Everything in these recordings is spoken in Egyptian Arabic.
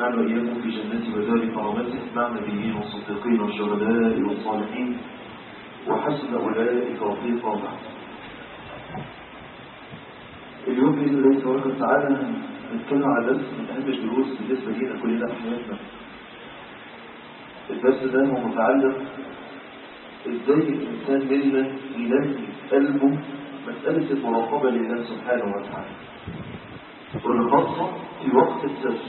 يجعلنا وإياكم في جنته ودار كرامته مع النبيين والصديقين والشهداء والصالحين وحسن أولئك رفيقا بعد اليوم بإذن الله تبارك وتعالى نتكلم على درس من أهم الدروس بالنسبة لنا كلنا في حياتنا الدرس ده هو متعلق ازاي الإنسان منا ينمي قلبه مسألة المراقبة لله سبحانه وتعالى والخاصة في وقت السر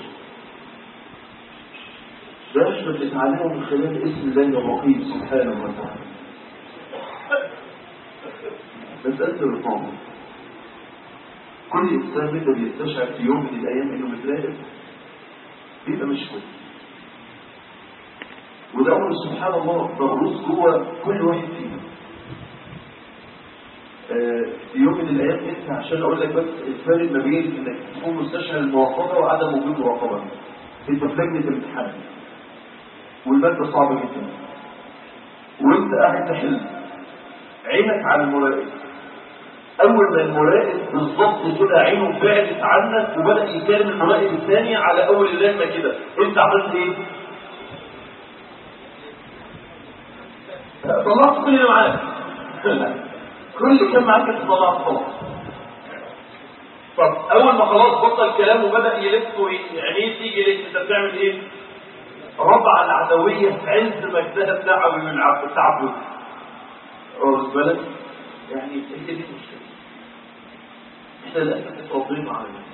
ده احنا بنتعلمه من خلال اسم الله الرقيب سبحانه وتعالى مسألة الرقابة كل إنسان منا بيستشعر في يوم من الأيام إنه متراقب بيبقى مش كويس وده أمر سبحان الله مغروس جوه كل واحد فينا في يوم من الايام انت عشان اقول لك بس الفرق ما بين انك تكون مستشعر المراقبه وعدم وجود مراقبه انت في لجنه الامتحان والماده صعبه جدا وانت قاعد تحل عينك على المراقب اول ما المراقب بالظبط كده عينه بعدت عنك وبدا يكلم المراقب الثاني على اول اللجنه كده انت عملت ايه؟ طلعت كل اللي معاك كل اللي كان معاك انت طلعت خلاص طب اول ما خلاص بطل كلام وبدا يلف وعينيه تيجي لك انت بتعمل ايه؟ ربع العدويه في عز مجدها بتاعه من التعبد واخد بالك؟ يعني هي دي المشكله احنا للاسف اتربينا على ده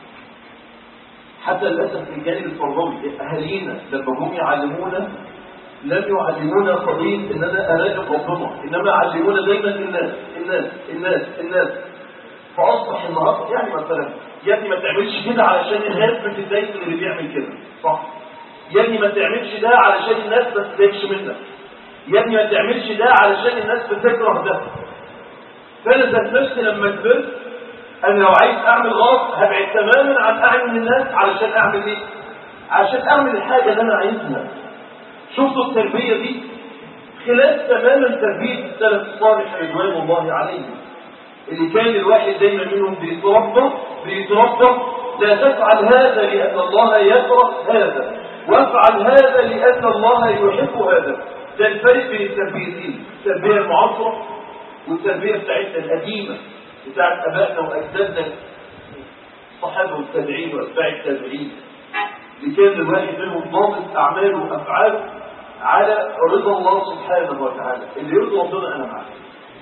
حتى للاسف في الجانب التربوي اهالينا لما هم يعلمونا لم يعلمونا قضية ان انا اراقب ربنا انما علمونا دايما الناس الناس الناس الناس فاصبح النهارده يعني مثلا يا ابني ما تعملش كده علشان الناس ما تتضايق من اللي بيعمل كده صح يا ابني ما تعملش ده علشان الناس ما تتضايقش منك يا ابني ما تعملش ده علشان الناس بتكره ده فانا ذات نفسي لما كبرت انا لو عايز اعمل غلط هبعد تماما عن اعين الناس علشان اعمل ايه عشان اعمل الحاجه اللي انا عايزها شفتوا التربية دي خلاف تماما تربية السلف الصالح رضوان الله عليهم اللي كان الواحد دايما منهم بيتربى بيتربى لا تفعل هذا لأن الله يكره هذا وافعل هذا لأن الله يحب هذا ده الفرق بين التربيتين التربية المعاصرة والتربية بتاعتنا القديمة بتاعت أبائنا وأجدادنا الصحابة والتابعين وأتباع التابعين اللي كان الواحد منهم ضابط أعماله وأفعاله على رضا الله سبحانه وتعالى اللي يرضى ربنا أنا معاه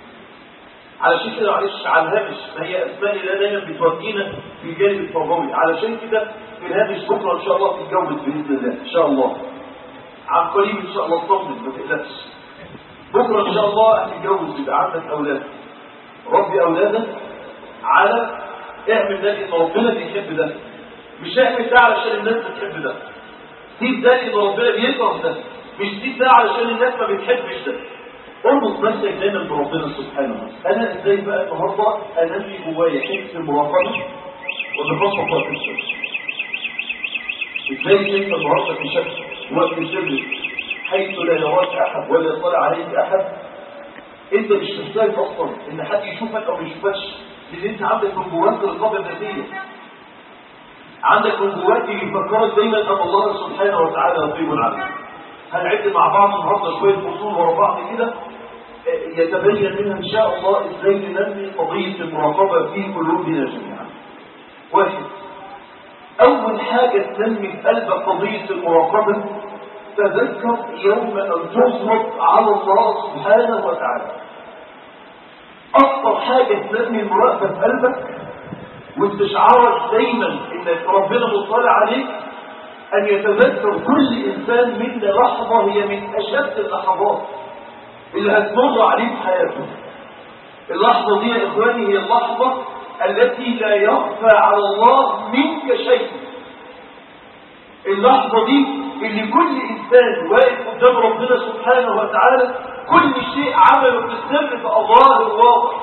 علشان كده معلش على الهامش ما هي أسماء الله دايما بتودينا في الجانب التربوي علشان كده في الهامش بكرة إن شاء الله تتجوز بإذن الله إن شاء الله عن قريب إن شاء الله تصمم ما تقلقش بكرة إن شاء الله هتتجوز يبقى عندك أولاد ربي أولادك على اعمل ده لأن ربنا بيحب ده مش اعمل ده علشان الناس بتحب ده سيب ده لان ربنا بيكره ده مش سيب ده علشان الناس ما بتحبش ده اربط نفسك دايما بربنا سبحانه وتعالى انا ازاي بقى النهارده انمي جوايا حته المراقبه والنفاق وقت السر ازاي انت النهارده في شك وقت السر حيث لا يراك احد ولا يطلع عليك احد انت مش محتاج اصلا ان حد يشوفك او ما يشوفكش لان انت عندك من جواك الرقابه الذاتيه عندك من جواك يفكرك دايما ان الله سبحانه وتعالى رقيب عليك هنعد مع بعض النهارده شويه فصول ورا بعض كده يتبين منها ان شاء الله ازاي ننمي قضيه المراقبه في قلوبنا جميعا. واحد اول حاجه تنمي في قلبك قضيه المراقبه تذكر يوم ان تصمت على الله سبحانه وتعالى. اكثر حاجه تنمي المراقبه في قلبك واستشعارك دايما ان ربنا مطلع عليك ان يتذكر كل انسان منا لحظة هي من اشد اللحظات اللي هتمر عليه في حياته اللحظة دي يا اخواني هي اللحظة التي لا يخفى على الله منك شيء اللحظة دي اللي كل انسان واقف قدام ربنا سبحانه وتعالى كل شيء عمله في السر فأظهر الواضح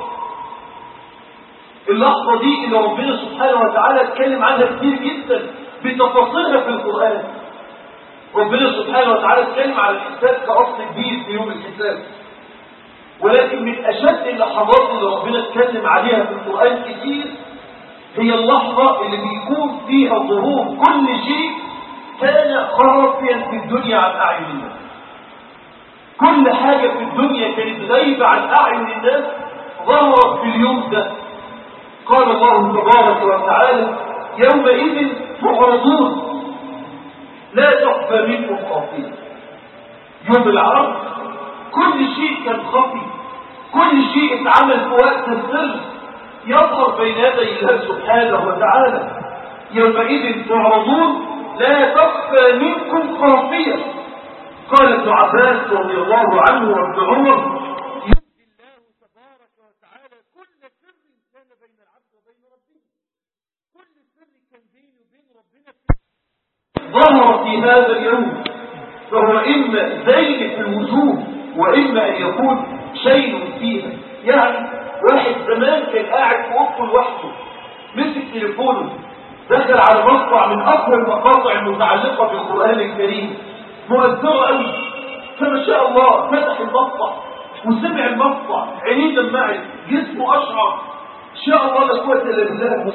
اللحظة دي اللي ربنا سبحانه وتعالى اتكلم عنها كتير جدا بتفاصيلها في القرآن ربنا سبحانه وتعالى اتكلم على الحساب كأصل كبير في يوم الحساب ولكن من أشد اللحظات اللي ربنا اتكلم عليها في القرآن كتير هي اللحظة اللي بيكون فيها ظهور كل شيء كان خافيا في الدنيا عن أعين الناس كل حاجة في الدنيا كانت غايبة عن أعين الناس ظهرت في اليوم ده قال الله تبارك وتعالى يومئذ تعرضون لا تخفى منكم خافية يوم العرض كل شيء كان خفي كل شيء اتعمل في وقت السر يظهر بين يدي الله سبحانه وتعالى يومئذ تعرضون لا تخفى منكم خافية قال ابن عباس رضي الله عنه وابن عمر يهدي الله تبارك وتعالى كل سر كان بين العبد وبين ربه كل سر كان بينه وبين ربنا ظهر في هذا اليوم فهو إما زين في الوجوه وإما أن يكون شيء فيها يعني واحد زمان كان قاعد في اوضته لوحده مسك تليفونه دخل على مقطع من اقوى المقاطع المتعلقه بالقران الكريم مؤثره قوي فما شاء الله فتح المقطع وسمع المقطع عينيه دمعت جسمه اشعر ان شاء الله لا قوه الا بالله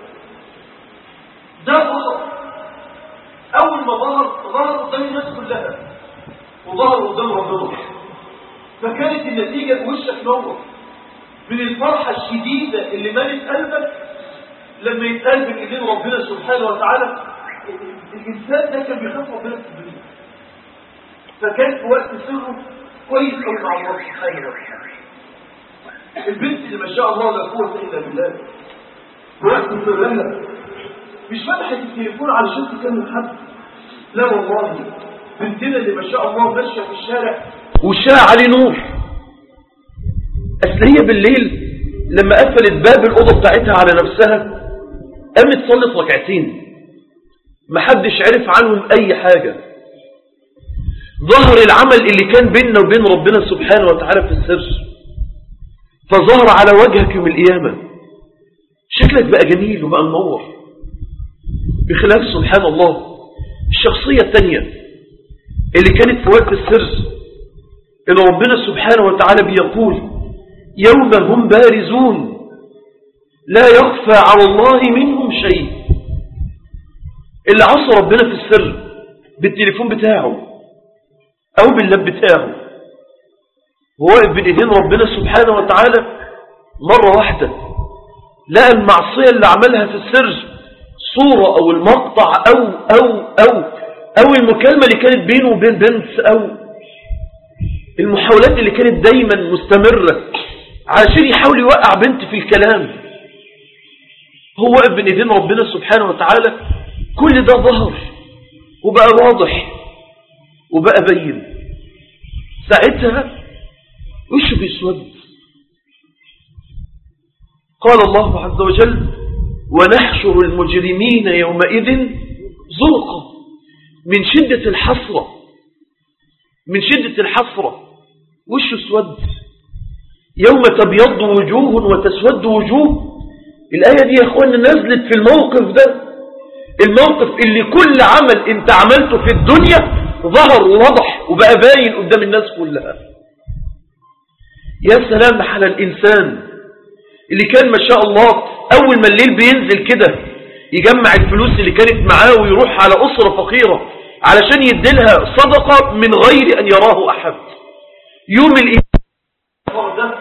ده ظهر اول ما ظهر ظهر قدام الناس كلها وظهر قدام ربنا فكانت النتيجه وشك نور من الفرحة الشديدة اللي مالت قلبك لما يتقال بين ايدين ربنا سبحانه وتعالى الإنسان ده كان بيخاف ربنا في الدنيا فكان في وقت سره كويس قوي مع الله سبحانه وتعالى البنت اللي ما شاء الله لا قوة إلا بالله في وقت سرها مش فتحت التليفون علشان تكلم حد لا والله بنتنا اللي ما شاء الله ماشية في الشارع وشاع عليه نور أصل هي بالليل لما قفلت باب الأوضة بتاعتها على نفسها قامت صلت ركعتين محدش عرف عنهم أي حاجة ظهر العمل اللي كان بيننا وبين ربنا سبحانه وتعالى في السر فظهر على وجهك يوم القيامة شكلك بقى جميل وبقى منور بخلاف سبحان الله الشخصية التانية اللي كانت في وقت السر إن ربنا سبحانه وتعالى بيقول يوم هم بارزون لا يخفى على الله منهم شيء اللي عصى ربنا في السر بالتليفون بتاعه أو باللاب بتاعه هو واقف بين ايدين ربنا سبحانه وتعالى مرة واحدة لقى المعصية اللي عملها في السر صورة أو المقطع أو أو أو أو المكالمة اللي كانت بينه وبين بنت أو المحاولات اللي كانت دايما مستمرة علشان يحاول يوقع بنت في الكلام هو واقف بين ايدين ربنا سبحانه وتعالى كل ده ظهر وبقى واضح وبقى بين ساعتها وشه بيسود قال الله عز وجل ونحشر المجرمين يومئذ زرقا من شدة الحسرة من شدة الحسرة وشه اسود يوم تبيض وجوه وتسود وجوه الآية دي يا أخوانا نزلت في الموقف ده الموقف اللي كل عمل انت عملته في الدنيا ظهر ووضح وبقى باين قدام الناس كلها يا سلام على الإنسان اللي كان ما شاء الله أول ما الليل بينزل كده يجمع الفلوس اللي كانت معاه ويروح على أسرة فقيرة علشان يديلها صدقة من غير أن يراه أحد يوم الإيمان ده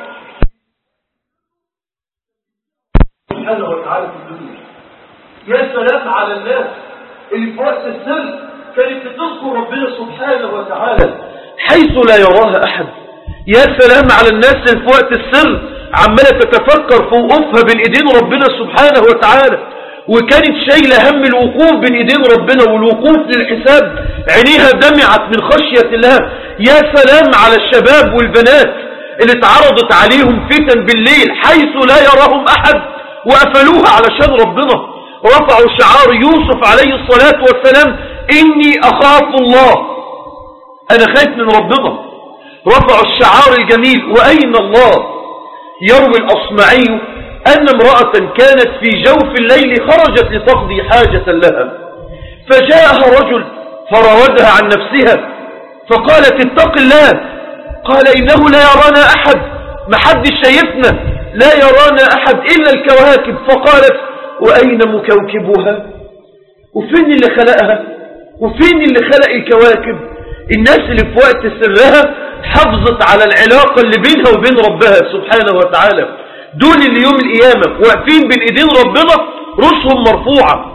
سبحانه وتعالى في الدنيا يا سلام على الناس اللي في وقت السر كانت بتذكر ربنا سبحانه وتعالى حيث لا يراها أحد يا سلام على الناس اللي في وقت السر عمالة تتفكر في وقوفها بين ايدين ربنا سبحانه وتعالى وكانت شايلة هم الوقوف بين ايدين ربنا والوقوف للحساب عينيها دمعت من خشية الله يا سلام على الشباب والبنات اللي اتعرضت عليهم فتن بالليل حيث لا يراهم أحد وقفلوها علشان ربنا رفعوا شعار يوسف عليه الصلاة والسلام إني أخاف الله أنا خايف من ربنا رفعوا الشعار الجميل وأين الله يروي الأصمعي أن امرأة كانت في جوف الليل خرجت لتقضي حاجة لها فجاءها رجل فراودها عن نفسها فقالت اتق الله قال إنه لا يرانا أحد محدش شايفنا لا يرانا أحد إلا الكواكب فقالت وأين مكوكبها وفين اللي خلقها وفين اللي خلق الكواكب الناس اللي في وقت سرها حافظت على العلاقة اللي بينها وبين ربها سبحانه وتعالى دول اللي يوم القيامة واقفين بين ايدين ربنا رسهم مرفوعة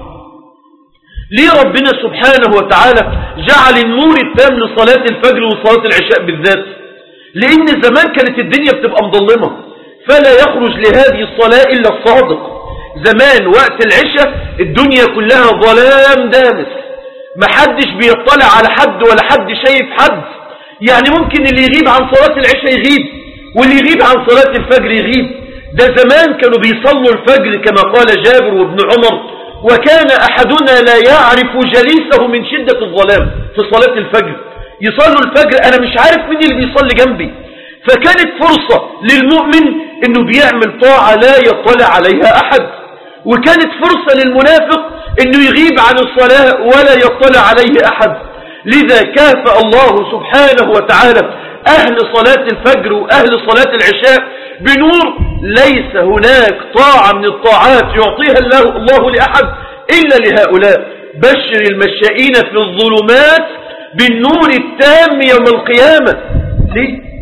ليه ربنا سبحانه وتعالى جعل النور التام لصلاة الفجر وصلاة العشاء بالذات لان زمان كانت الدنيا بتبقى مظلمة فلا يخرج لهذه الصلاة الا الصادق زمان وقت العشاء الدنيا كلها ظلام دامس محدش بيطلع على حد ولا حد شايف حد يعني ممكن اللي يغيب عن صلاة العشاء يغيب واللي يغيب عن صلاة الفجر يغيب ده زمان كانوا بيصلوا الفجر كما قال جابر وابن عمر وكان أحدنا لا يعرف جليسه من شدة الظلام في صلاة الفجر يصلوا الفجر أنا مش عارف مين اللي بيصلي جنبي فكانت فرصة للمؤمن انه بيعمل طاعة لا يطلع عليها احد وكانت فرصة للمنافق انه يغيب عن الصلاة ولا يطلع عليه احد لذا كافأ الله سبحانه وتعالى اهل صلاة الفجر واهل صلاة العشاء بنور ليس هناك طاعة من الطاعات يعطيها الله, الله لأحد إلا لهؤلاء بشر المشائين في الظلمات بالنور التام يوم القيامة ليه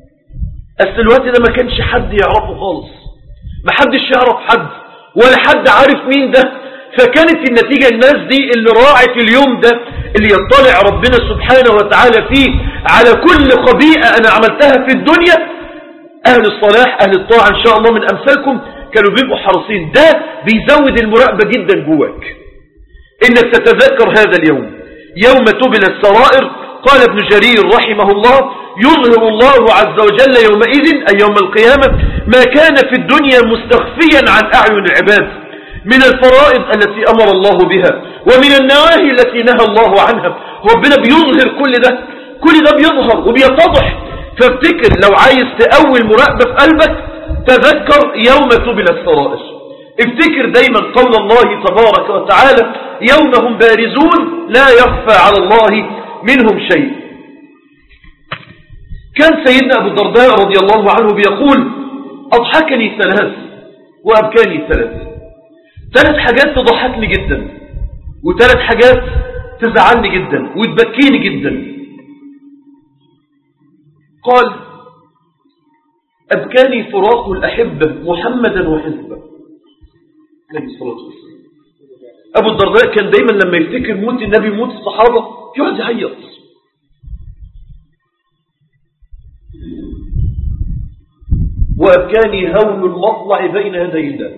أصل الوقت ده ما كانش حد يعرفه خالص ما حدش يعرف حد ولا حد عارف مين ده فكانت النتيجة الناس دي اللي راعت اليوم ده اللي يطلع ربنا سبحانه وتعالى فيه على كل خبيئة أنا عملتها في الدنيا أهل الصلاح أهل الطاعة إن شاء الله من أمثالكم كانوا بيبقوا حريصين ده بيزود المراقبة جدا جواك إنك تتذكر هذا اليوم يوم تبل السرائر قال ابن جرير رحمه الله يظهر الله عز وجل يومئذ أي يوم القيامة ما كان في الدنيا مستخفيا عن أعين العباد من الفرائض التي أمر الله بها ومن النواهي التي نهى الله عنها ربنا بيظهر كل ده كل ده بيظهر وبيتضح فافتكر لو عايز تقوي المراقبة في قلبك تذكر يوم تبل السرائر افتكر دايما قول الله تبارك وتعالى يوم هم بارزون لا يخفى على الله منهم شيء كان سيدنا أبو الدرداء رضي الله عنه بيقول أضحكني ثلاث وأبكاني ثلاث ثلاث حاجات تضحكني جدا وثلاث حاجات تزعلني جدا وتبكيني جدا قال أبكاني فراق الأحبة محمدا وحزبه عليه الصلاة والسلام أبو الدرداء كان دايما لما يفتكر موت النبي موت الصحابة يقعد يعيط وأبكاني هول المطلع بين يدي الله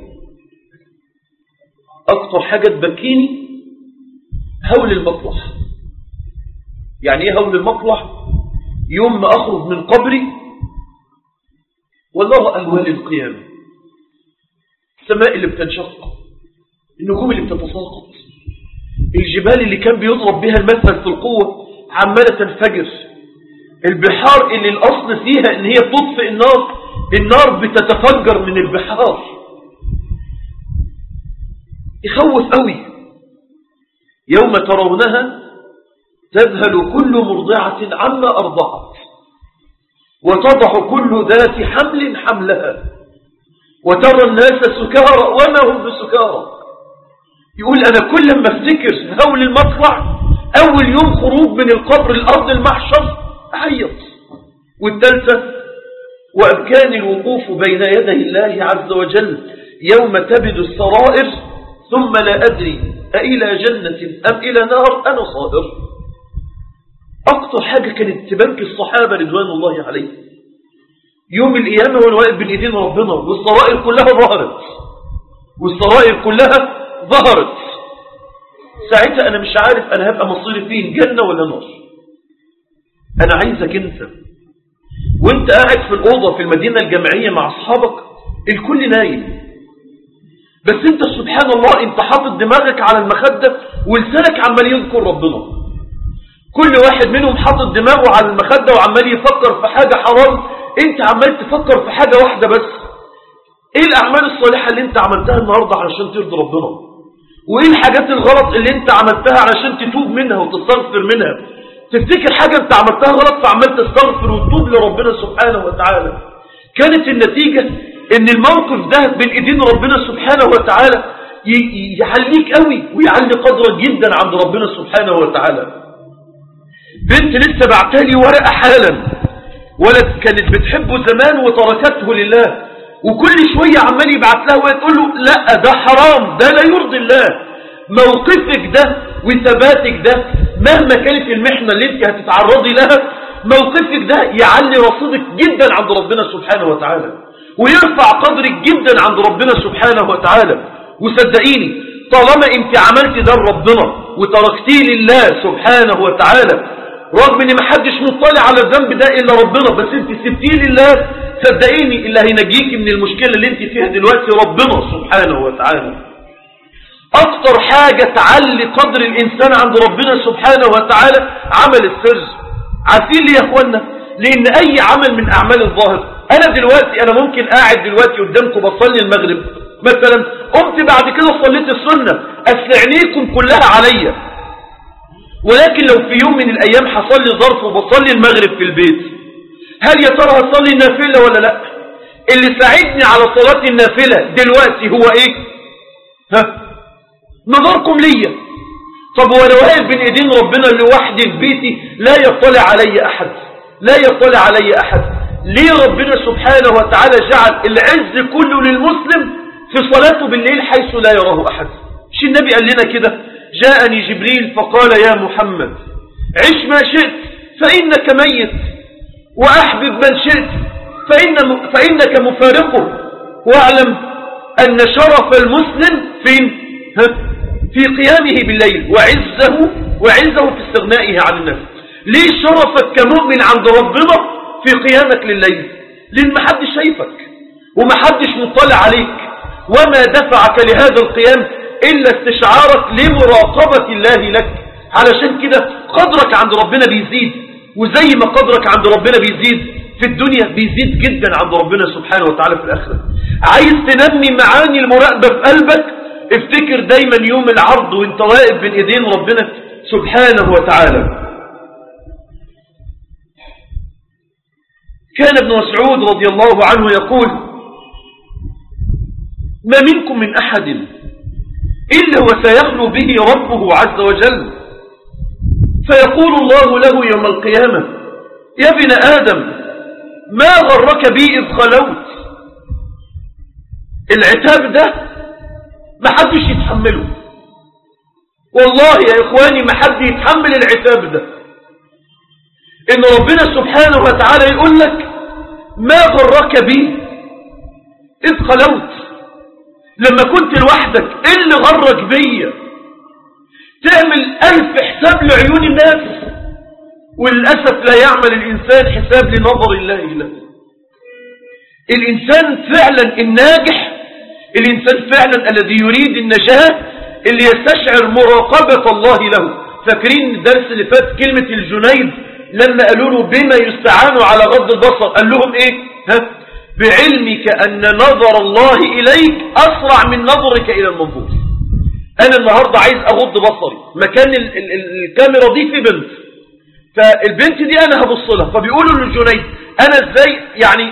أكثر حاجة تبكيني هول المطلع يعني ايه هول المطلع يوم ما أخرج من قبري والله أهوال القيامة السماء اللي بتنشق النجوم اللي بتتساقط الجبال اللي كان بيضرب بها المثل في القوة عمالة تنفجر البحار اللي الأصل فيها ان هي تطفئ النار النار بتتفجر من البحار يخوف قوي يوم ترونها تذهل كل مرضعة عما أرضعت وتضع كل ذات حمل حملها وترى الناس سكارى وما هم بسكارى يقول أنا كل ما افتكر هول المطلع أول يوم خروج من القبر الأرض المحشر أعيط والثالثة وأبكان الوقوف بين يدي الله عز وجل يوم تبد السرائر ثم لا أدري أإلى جنة أم إلى نار أنا صائر أكثر حاجة كانت تبكي الصحابة رضوان الله عليه يوم القيامة وانا واقف بين ايدين ربنا والسرائر كلها ظهرت والسرائر كلها ظهرت ساعتها انا مش عارف انا هبقى مصيري فين جنة ولا نار انا عايزك انت وانت قاعد في الأوضة في المدينة الجامعية مع اصحابك الكل نايم بس انت سبحان الله انت حاطط دماغك على المخدة ولسانك عمال يذكر ربنا كل واحد منهم حاطط دماغه على المخدة وعمال يفكر في حاجة حرام انت عمال تفكر في حاجة واحدة بس ايه الاعمال الصالحة اللي انت عملتها النهاردة علشان ترضي ربنا وايه الحاجات الغلط اللي انت عملتها علشان تتوب منها وتستغفر منها تفتكر حاجة انت عملتها غلط فعمال تستغفر وتتوب لربنا سبحانه وتعالى كانت النتيجة ان الموقف ده بين ايدين ربنا سبحانه وتعالى يعليك قوي ويعلي قدرك جدا عند ربنا سبحانه وتعالى بنت لسه بعتالي ورقة حالا ولد كانت بتحبه زمان وتركته لله وكل شوية عمال يبعت لها وهي تقول له لا ده حرام ده لا يرضي الله موقفك ده وثباتك ده مهما كانت المحنة اللي انت هتتعرضي لها موقفك ده يعلي رصيدك جدا عند ربنا سبحانه وتعالى ويرفع قدرك جدا عند ربنا سبحانه وتعالى وصدقيني طالما انت عملت ده لربنا وتركتيه لله سبحانه وتعالى رغم ان محدش مطلع على الذنب ده الا ربنا بس انت سبتيه لله صدقيني اللي هينجيك من المشكلة اللي انت فيها دلوقتي ربنا سبحانه وتعالى اكتر حاجة تعلي قدر الانسان عند ربنا سبحانه وتعالى عمل السر عارفين ليه يا اخوانا لان اي عمل من اعمال الظاهر انا دلوقتي انا ممكن قاعد دلوقتي قدامكم بصلي المغرب مثلا قمت بعد كده صليت السنة اصل عينيكم كلها عليا ولكن لو في يوم من الايام حصل لي ظرف وبصلي المغرب في البيت هل يا ترى هصلي النافلة ولا لا اللي ساعدني على صلاة النافلة دلوقتي هو ايه ها نظركم ليا طب وانا واقف بين ايدين ربنا لوحدي في بيتي لا يطلع علي احد لا يطلع علي احد ليه ربنا سبحانه وتعالى جعل العز كله للمسلم في صلاته بالليل حيث لا يراه احد مش النبي قال لنا كده جاءني جبريل فقال يا محمد عش ما شئت فإنك ميت وأحبب من شئت فإن فإنك مفارقه واعلم أن شرف المسلم فين في قيامه بالليل وعزه وعزه في استغنائه عن الناس ليه شرفك كمؤمن عند ربنا في قيامك لليل لأن محدش شايفك ومحدش مطلع عليك وما دفعك لهذا القيام إلا استشعارك لمراقبة الله لك علشان كده قدرك عند ربنا بيزيد وزي ما قدرك عند ربنا بيزيد في الدنيا بيزيد جدا عند ربنا سبحانه وتعالى في الآخرة عايز تنمي معاني المراقبة في قلبك افتكر دايما يوم العرض وانت واقف بين ايدين ربنا سبحانه وتعالى كان ابن مسعود رضي الله عنه يقول ما منكم من أحد إلا وسيخلو به ربه عز وجل فيقول الله له يوم القيامة يا ابن آدم ما غرك بي إذ خلوت العتاب ده ما حدش يتحمله والله يا إخواني ما حد يتحمل العتاب ده إن ربنا سبحانه وتعالى يقول لك ما غرك بي إذ خلوت لما كنت لوحدك إيه اللي غرك بيا تعمل ألف حساب لعيون الناس وللأسف لا يعمل الإنسان حساب لنظر الله له الإنسان فعلا الناجح الإنسان فعلا الذي يريد النجاة اللي يستشعر مراقبة الله له فاكرين الدرس اللي فات كلمة الجنيد لما قالوا له بما يستعان على غض البصر قال لهم ايه ها بعلمك أن نظر الله إليك أسرع من نظرك إلى المنظور أنا النهاردة عايز أغض بصري مكان ال ال ال الكاميرا دي في بنت فالبنت دي أنا هبص لها فبيقولوا للجنيد أنا إزاي يعني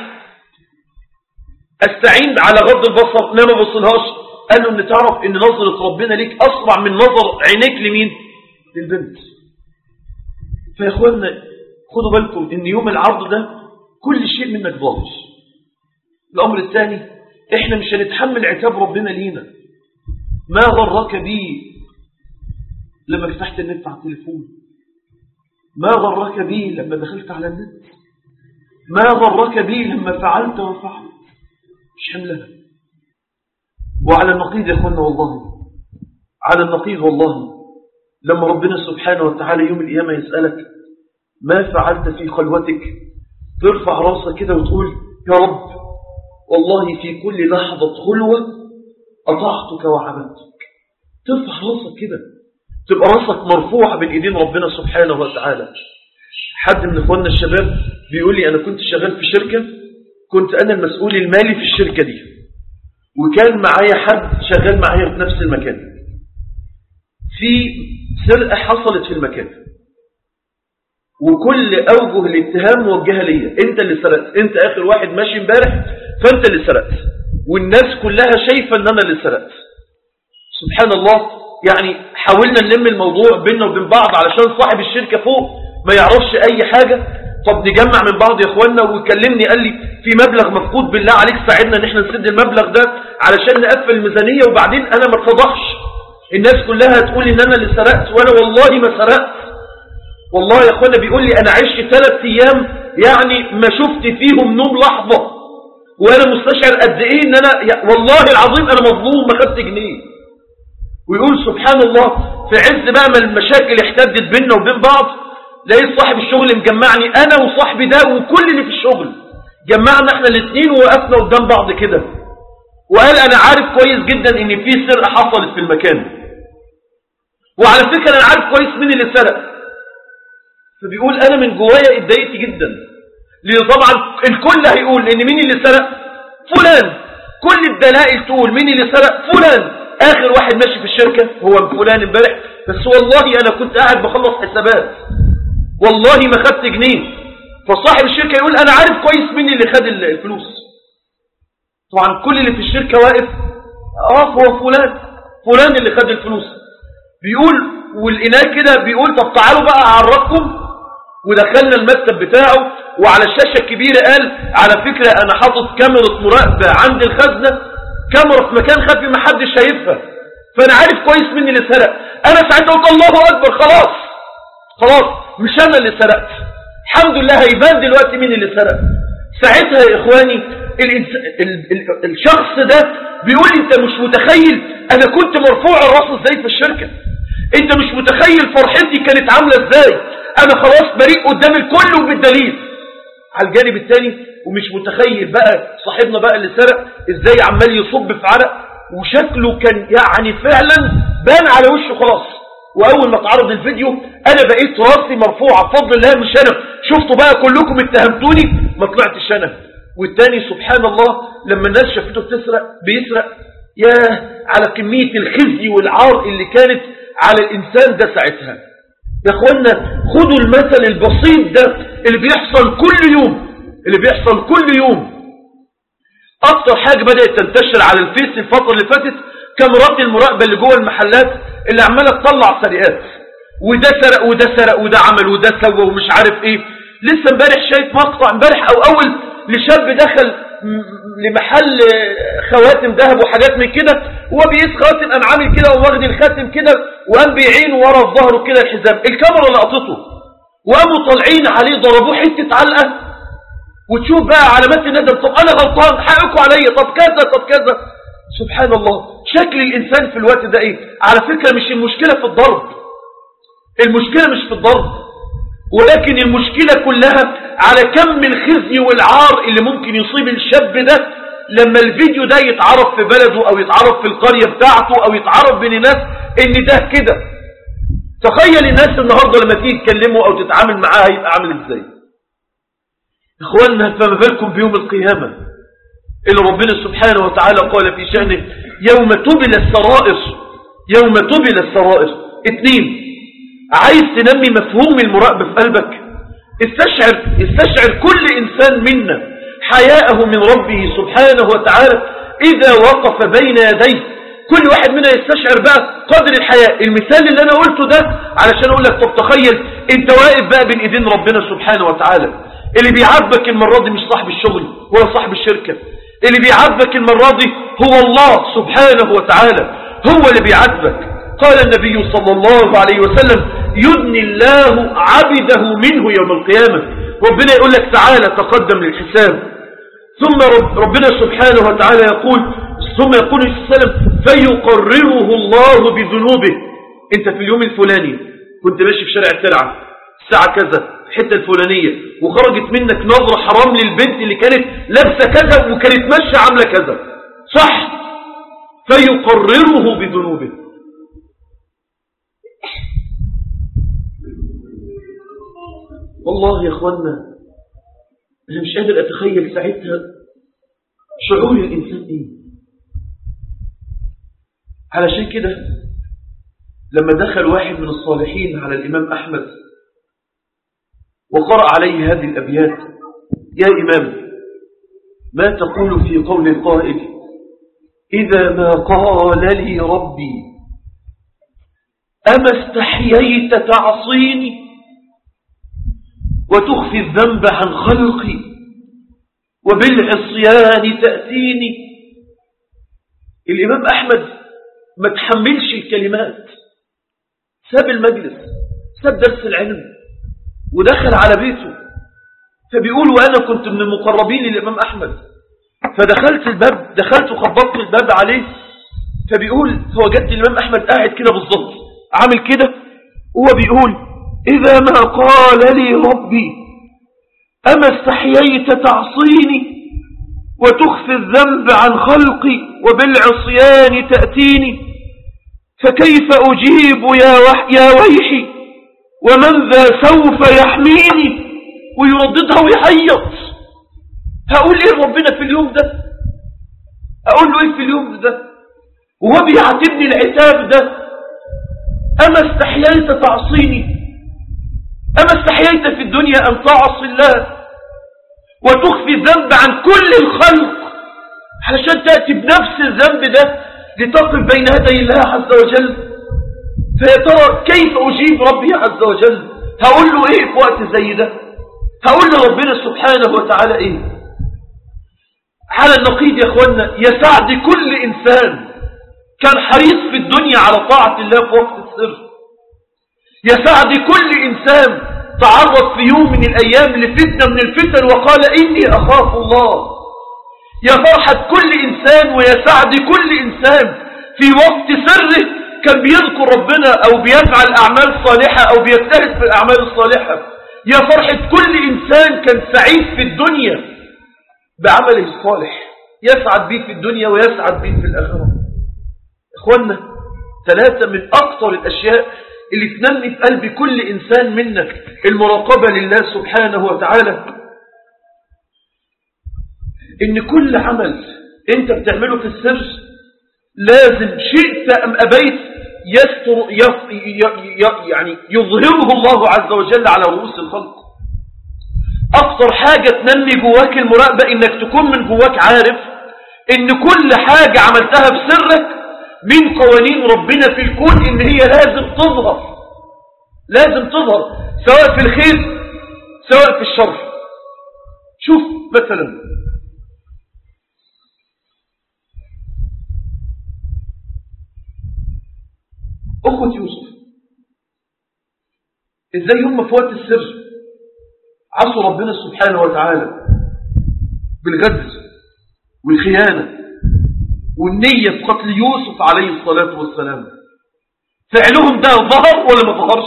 أستعين على غض البصر أنا ما بصلهاش قال له أن تعرف أن نظرة ربنا ليك أسرع من نظر عينيك لمين للبنت فيا اخوانا خدوا بالكم ان يوم العرض ده كل شيء منك ضابط الامر الثاني احنا مش هنتحمل عتاب ربنا لينا ما غرك بي لما فتحت النت على التليفون ما غرك بي لما دخلت على النت ما غرك بي لما فعلت وفعلت مش حملها وعلى النقيض يا اخوانا والله على النقيض والله لما ربنا سبحانه وتعالى يوم القيامة يسألك ما فعلت في خلوتك ترفع راسك كده وتقول يا رب والله في كل لحظة خلوة أطعتك وعبدتك ترفع راسك كده تبقى راسك مرفوعة بين ايدين ربنا سبحانه وتعالى حد من اخواننا الشباب بيقول لي انا كنت شغال في شركة كنت انا المسؤول المالي في الشركة دي وكان معايا حد شغال معايا في نفس المكان في سرقة حصلت في المكان وكل أوجه الاتهام موجهة ليا انت اللي سرقت انت اخر واحد ماشي امبارح فانت اللي سرقت والناس كلها شايفة ان انا اللي سرقت سبحان الله يعني حاولنا نلم الموضوع بيننا وبين بعض علشان صاحب الشركة فوق ما يعرفش أي حاجة طب نجمع من بعض يا اخوانا وكلمني قال لي في مبلغ مفقود بالله عليك ساعدنا ان احنا نسد المبلغ ده علشان نقفل الميزانية وبعدين انا ما اتفضحش الناس كلها تقول ان انا اللي سرقت وانا والله ما سرقت والله يا اخوانا بيقول لي انا عشت ثلاث ايام يعني ما شفت فيهم نوم لحظة وانا مستشعر قد ايه ان انا والله العظيم انا مظلوم ما خدت جنيه ويقول سبحان الله في عز بقى ما المشاكل احتدت بيننا وبين بعض لقيت صاحب الشغل مجمعني انا وصاحبي ده وكل اللي في الشغل جمعنا احنا الاثنين ووقفنا قدام بعض كده وقال انا عارف كويس جدا ان في سرقه حصلت في المكان وعلى فكره انا عارف كويس مين اللي سرق فبيقول انا من جوايا اتضايقت جدا لان طبعا الكل هيقول ان مين اللي سرق فلان كل الدلائل تقول مين اللي سرق فلان اخر واحد ماشي في الشركه هو فلان امبارح بس والله انا كنت قاعد بخلص حسابات والله ما خدت جنيه فصاحب الشركة يقول أنا عارف كويس مين اللي خد الفلوس طبعا كل اللي في الشركة واقف آه هو فلان فلان اللي خد الفلوس بيقول والإناء كده بيقول طب تعالوا بقى أعرفكم ودخلنا المكتب بتاعه وعلى الشاشة الكبيرة قال على فكرة أنا حاطط كاميرا مراقبة عند الخزنة كاميرا في مكان خفي محدش شايفها فأنا عارف كويس مين اللي سرق أنا ساعتها قلت الله أكبر خلاص خلاص مش أنا اللي سرقت الحمد لله هيبان دلوقتي مين اللي سرق ساعتها يا إخواني الإنس... ال... ال... الشخص ده بيقول أنت مش متخيل أنا كنت مرفوع الراس ازاي في الشركة أنت مش متخيل فرحتي كانت عاملة ازاي أنا خلاص بريء قدام الكل وبالدليل على الجانب الثاني ومش متخيل بقى صاحبنا بقى اللي سرق ازاي عمال يصب في عرق وشكله كان يعني فعلا بان على وشه خلاص واول ما اتعرض الفيديو انا بقيت راسي مرفوعه بفضل الله مش انا شفتوا بقى كلكم اتهمتوني ما طلعتش انا والتاني سبحان الله لما الناس شافته بتسرق بيسرق ياه على كميه الخزي والعار اللي كانت على الانسان ده ساعتها يا اخوانا خدوا المثل البسيط ده اللي بيحصل كل يوم اللي بيحصل كل يوم اكتر حاجه بدات تنتشر على الفيس الفتره اللي فاتت كاميرات المراقبه اللي جوه المحلات اللي عماله تطلع سرقات وده سرق وده سرق وده عمل وده سوى ومش عارف ايه لسه امبارح شايف مقطع امبارح او اول لشاب دخل لمحل خواتم ذهب وحاجات من كده هو بيقيس خاتم قام عامل كده وواخد الخاتم كده وقام بيعينه ورا في ظهره كده الحزام الكاميرا لقطته وقاموا طالعين عليه ضربوه حته علقه وتشوف بقى علامات الندم طب انا غلطان حقكم عليا طب كذا طب كذا سبحان الله شكل الإنسان في الوقت ده إيه على فكرة مش المشكلة في الضرب المشكلة مش في الضرب ولكن المشكلة كلها على كم الخزي والعار اللي ممكن يصيب الشاب ده لما الفيديو ده يتعرف في بلده أو يتعرف في القرية بتاعته أو يتعرف بين الناس إن ده كده تخيل الناس النهاردة لما تيجي تكلمه أو تتعامل معاه هيبقى عامل إزاي إخواننا فما بالكم بيوم القيامة اللي ربنا سبحانه وتعالى قال في شأنه يوم تبل السرائر يوم تبل السرائر اثنين عايز تنمي مفهوم المراقبة في قلبك استشعر, استشعر كل إنسان منا حياءه من ربه سبحانه وتعالى إذا وقف بين يديه كل واحد منا يستشعر بقى قدر الحياء المثال اللي أنا قلته ده علشان أقول لك طب تخيل انت واقف بقى بين إيدين ربنا سبحانه وتعالى اللي بيعاتبك المرة دي مش صاحب الشغل ولا صاحب الشركة اللي بيعذبك المرة دي هو الله سبحانه وتعالى هو اللي بيعذبك قال النبي صلى الله عليه وسلم يدني الله عبده منه يوم القيامة ربنا يقول لك تعالى تقدم للحساب ثم رب ربنا سبحانه وتعالى يقول ثم يقول صلى الله عليه وسلم فيقرره الله بذنوبه انت في اليوم الفلاني كنت ماشي في شارع الترعة الساعة كذا الحتة الفلانية وخرجت منك نظرة حرام للبنت اللي كانت لابسة كذا وكانت ماشية عاملة كذا صح فيقرره بذنوبه والله يا اخوانا انا مش قادر اتخيل ساعتها شعور الانسان ايه علشان كده لما دخل واحد من الصالحين على الامام احمد وقرأ عليه هذه الأبيات يا إمام ما تقول في قول القائل إذا ما قال لي ربي أما استحييت تعصيني وتخفي الذنب عن خلقي وبالعصيان تأتيني الإمام أحمد ما تحملش الكلمات ساب المجلس ساب درس العلم ودخل على بيته فبيقول وأنا كنت من المقربين للإمام أحمد فدخلت الباب دخلت وخبطت الباب عليه فبيقول فوجدت الإمام أحمد قاعد كده بالظبط عامل كده هو بيقول إذا ما قال لي ربي أما استحييت تعصيني وتخفي الذنب عن خلقي وبالعصيان تأتيني فكيف أجيب يا, وح يا ويحي ومن ذا سوف يحميني ويرددها ويحيط هقول ايه ربنا في اليوم ده اقول له ايه في اليوم ده وهو بيعاتبني العتاب ده اما استحييت تعصيني اما استحييت في الدنيا ان تعصي الله وتخفي الذنب عن كل الخلق علشان تأتي بنفس الذنب ده لتقف بين يدي الله عز وجل فيا ترى كيف أجيب ربي عز وجل هقول له ايه في وقت زي ده هقول لربنا سبحانه وتعالى ايه على النقيض يا اخوانا يسعد كل انسان كان حريص في الدنيا على طاعة الله في وقت السر يسعد كل انسان تعرض في يوم من الايام لفتنة من الفتن وقال اني اخاف الله يا فرحة كل انسان ويسعد كل انسان في وقت سره كان بيذكر ربنا او بيفعل اعمال صالحة او بيجتهد في الاعمال الصالحة يا فرحة كل إنسان كان سعيد في الدنيا بعمله الصالح يسعد به في الدنيا ويسعد به في الآخرة إخوانا ثلاثة من أكثر الأشياء اللي تنمي في قلب كل إنسان منا المراقبة لله سبحانه وتعالى إن كل عمل أنت بتعمله في السر لازم شئت أم أبيت يستر يف يعني يظهره الله عز وجل على رؤوس الخلق أكثر حاجة تنمي جواك المراقبة إنك تكون من جواك عارف إن كل حاجة عملتها بسرك من قوانين ربنا في الكون إن هي لازم تظهر لازم تظهر سواء في الخير سواء في الشر شوف مثلا أخوة يوسف إزاي هم في وقت السر عصوا ربنا سبحانه وتعالى بالغدر والخيانة والنية في قتل يوسف عليه الصلاة والسلام فعلهم ده ظهر ولا ما ظهرش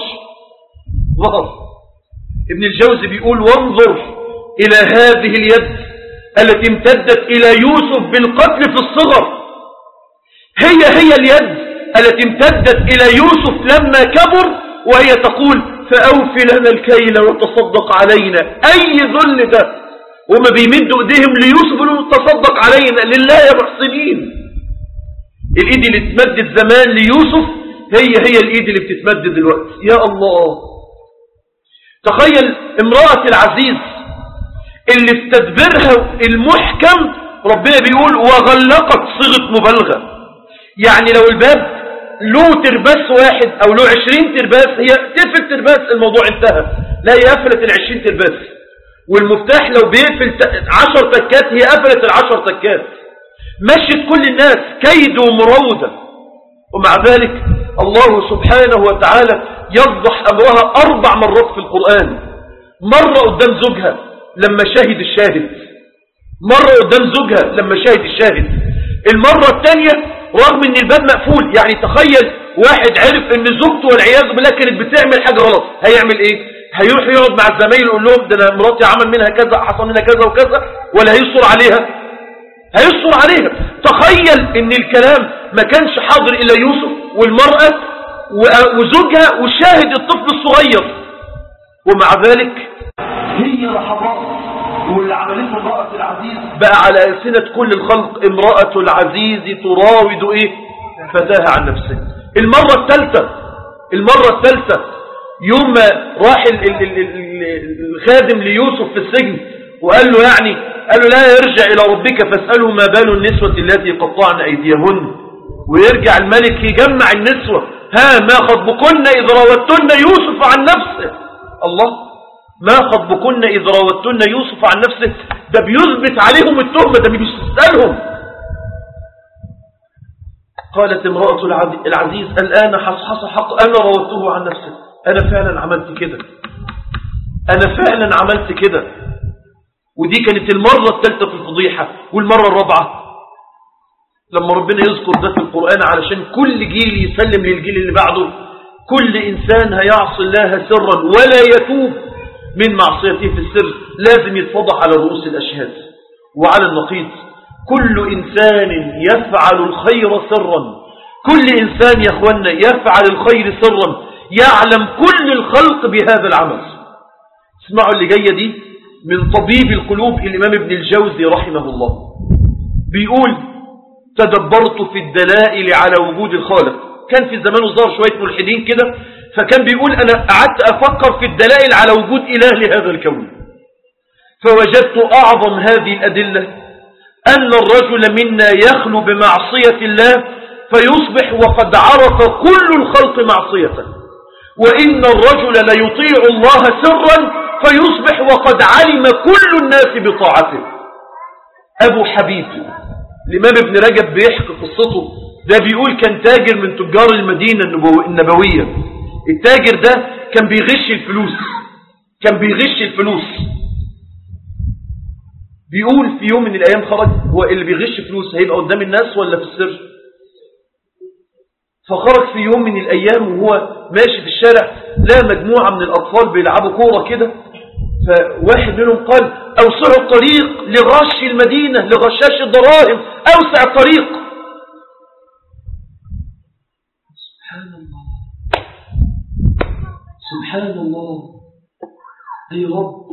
ظهر ابن الجوزي بيقول وانظر إلى هذه اليد التي امتدت إلى يوسف بالقتل في الصغر هي هي اليد التي امتدت إلى يوسف لما كبر وهي تقول فأوف لنا الكيل وتصدق علينا أي ذل ده وما بيمدوا ايديهم ليوسف انه تصدق علينا لله يا محسنين الايد اللي اتمدت زمان ليوسف هي هي الايد اللي بتتمدد دلوقتي يا الله تخيل امرأة العزيز اللي في تدبيرها المحكم ربنا بيقول وغلقت صيغة مبالغة يعني لو الباب له ترباس واحد او له عشرين ترباس هي تقفل ترباس الموضوع انتهى لا هي قفلت العشرين ترباس والمفتاح لو بيقفل عشر تكات هي قفلت العشر تكات مشت كل الناس كيد ومروده ومع ذلك الله سبحانه وتعالى يفضح أمرها أربع مرات في القرآن مرة قدام زوجها لما شاهد الشاهد مرة قدام زوجها لما شاهد الشاهد المرة الثانية رغم ان الباب مقفول يعني تخيل واحد عرف ان زوجته والعياذ بالله كانت بتعمل حاجة غلط هيعمل ايه هيروح يقعد مع الزمايل يقول لهم ده انا مراتي عمل منها كذا حصل منها كذا وكذا ولا هيصر عليها هيصر عليها تخيل ان الكلام ما كانش حاضر الا يوسف والمرأة وزوجها وشاهد الطفل الصغير ومع ذلك هي لحظات واللي عملته امرأة العزيز بقى على ألسنة كل الخلق امرأة العزيز تراود ايه فتاها عن نفسه المرة الثالثة المرة الثالثة يوم ما راح ال ال ال ال الخادم ليوسف في السجن وقال له يعني قال له لا يرجع إلى ربك فاسأله ما بال النسوة التي قطعن أيديهن ويرجع الملك يجمع النسوة ها ما خطبكن إذ راوتن يوسف عن نفسه الله ما خطبكن إذ راوتن يوسف عن نفسه ده بيثبت عليهم التهمة ده بيسألهم قالت امرأة العزيز الآن حصحص حق أنا راودته عن نفسه أنا فعلا عملت كده أنا فعلا عملت كده ودي كانت المرة الثالثة في الفضيحة والمرة الرابعة لما ربنا يذكر ده في القرآن علشان كل جيل يسلم للجيل اللي بعده كل إنسان هيعصي الله سرا ولا يتوب من معصيته في السر لازم يتفضح على رؤوس الأشهاد وعلى النقيض كل إنسان يفعل الخير سرا كل إنسان يا أخوانا يفعل الخير سرا يعلم كل الخلق بهذا العمل اسمعوا اللي جاية دي من طبيب القلوب الإمام ابن الجوزي رحمه الله بيقول تدبرت في الدلائل على وجود الخالق كان في زمانه ظهر شوية ملحدين كده فكان بيقول أنا قعدت أفكر في الدلائل على وجود إله لهذا الكون فوجدت أعظم هذه الأدلة أن الرجل منا يخلو بمعصية الله فيصبح وقد عرف كل الخلق معصيته وإن الرجل ليطيع الله سرا فيصبح وقد علم كل الناس بطاعته أبو حبيب الإمام ابن رجب بيحكي قصته ده بيقول كان تاجر من تجار المدينة النبوية التاجر ده كان بيغش الفلوس كان بيغش الفلوس بيقول في يوم من الأيام خرج هو اللي بيغش فلوس هيبقى قدام الناس ولا في السر فخرج في يوم من الأيام وهو ماشي في الشارع لا مجموعة من الأطفال بيلعبوا كورة كده فواحد منهم قال أوسعوا الطريق لغش المدينة لغشاش الدراهم أوسع الطريق سبحان الله سبحان الله أي رب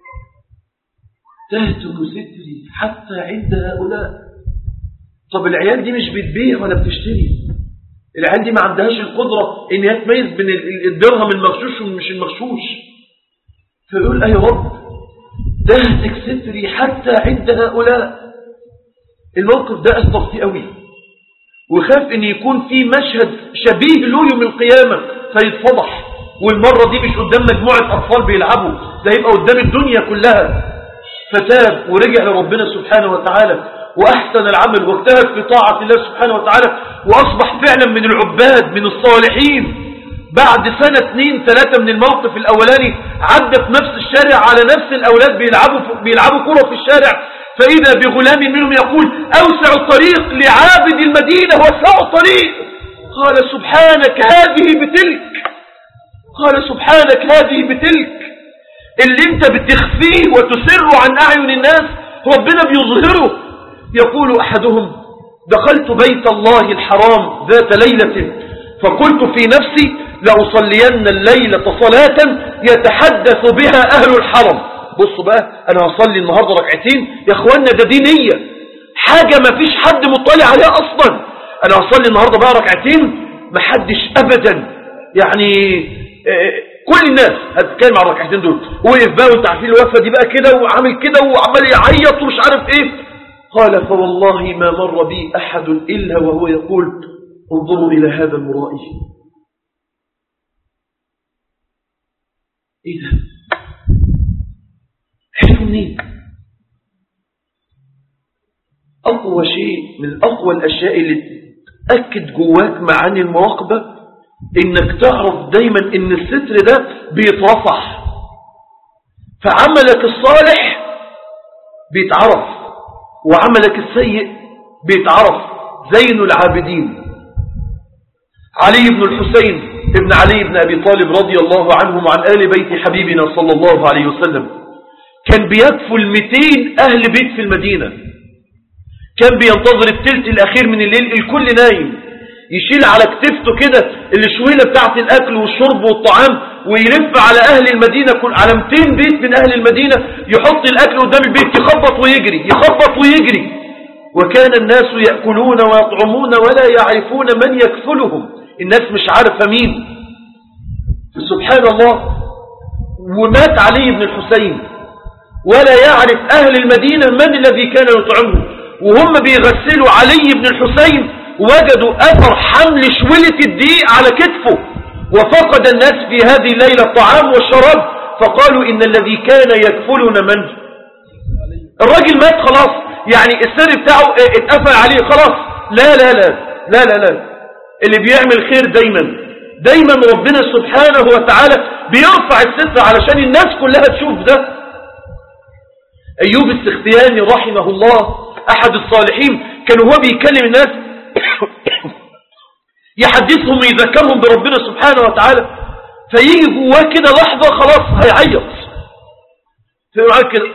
تهتك ستري حتى عند هؤلاء طب العيال دي مش بتبيع ولا بتشتري العيال دي ما عندهاش القدرة ان هي تميز بين الدرهم المغشوش ومش المغشوش فيقول أي رب تهتك ستري حتى عند هؤلاء الموقف ده أثر فيه قوي وخاف ان يكون في مشهد شبيه له يوم القيامة فيتفضح والمرة دي مش قدام مجموعة أطفال بيلعبوا ده يبقى قدام الدنيا كلها فتاب ورجع لربنا سبحانه وتعالى وأحسن العمل واجتهد في طاعة الله سبحانه وتعالى وأصبح فعلا من العباد من الصالحين بعد سنة اثنين ثلاثة من الموقف الأولاني عدى في نفس الشارع على نفس الأولاد بيلعبوا, بيلعبوا كرة في الشارع فإذا بغلام منهم يقول أوسع الطريق لعابد المدينة وسع الطريق قال سبحانك هذه بتلك قال سبحانك هذه بتلك اللي انت بتخفيه وتسره عن أعين الناس ربنا بيظهره يقول أحدهم دخلت بيت الله الحرام ذات ليلة فقلت في نفسي لأصلين الليلة صلاة يتحدث بها أهل الحرم بصوا بقى أنا هصلي النهاردة ركعتين يا أخوانا ده دي نية حاجة ما فيش حد مطلع عليها أصلا أنا هصلي النهاردة بقى ركعتين محدش أبدا يعني كل الناس هتتكلم عن الركعتين دول وقف بقى وانت عارفين الوقفه دي بقى كده وعامل كده وعمال يعيط ومش عارف ايه قال فوالله ما مر بي احد الا وهو يقول انظروا الى هذا المرائي ايه ده حلو منين اقوى شيء من اقوى الاشياء اللي تاكد جواك معاني المراقبه انك تعرف دايما ان الستر ده بيترفع فعملك الصالح بيتعرف وعملك السيء بيتعرف زين العابدين علي بن الحسين ابن علي بن أبي طالب رضي الله عنهم وعن آل بيت حبيبنا صلى الله عليه وسلم كان بيكفل 200 أهل بيت في المدينة كان بينتظر التلت الأخير من الليل الكل نايم يشيل على كتفته كده الشويلة بتاعت الأكل والشرب والطعام ويلف على أهل المدينة كل على 200 بيت من أهل المدينة يحط الأكل قدام البيت يخبط ويجري يخبط ويجري وكان الناس يأكلون ويطعمون ولا يعرفون من يكفلهم الناس مش عارفة مين سبحان الله ومات علي بن الحسين ولا يعرف أهل المدينة من الذي كان يطعمه وهم بيغسلوا علي بن الحسين وجدوا أثر حمل شولة الدقيق على كتفه وفقد الناس في هذه الليلة الطعام والشراب فقالوا إن الذي كان يكفلنا من الراجل مات خلاص يعني السر بتاعه اتقفل عليه خلاص لا لا لا لا لا لا اللي بيعمل خير دايما دايما ربنا سبحانه وتعالى بيرفع الستر علشان الناس كلها تشوف ده أيوب السختياني رحمه الله أحد الصالحين كان هو بيكلم الناس يحدثهم ويذكرهم بربنا سبحانه وتعالى فيجي جواه كده لحظة خلاص هيعيط في معاك كده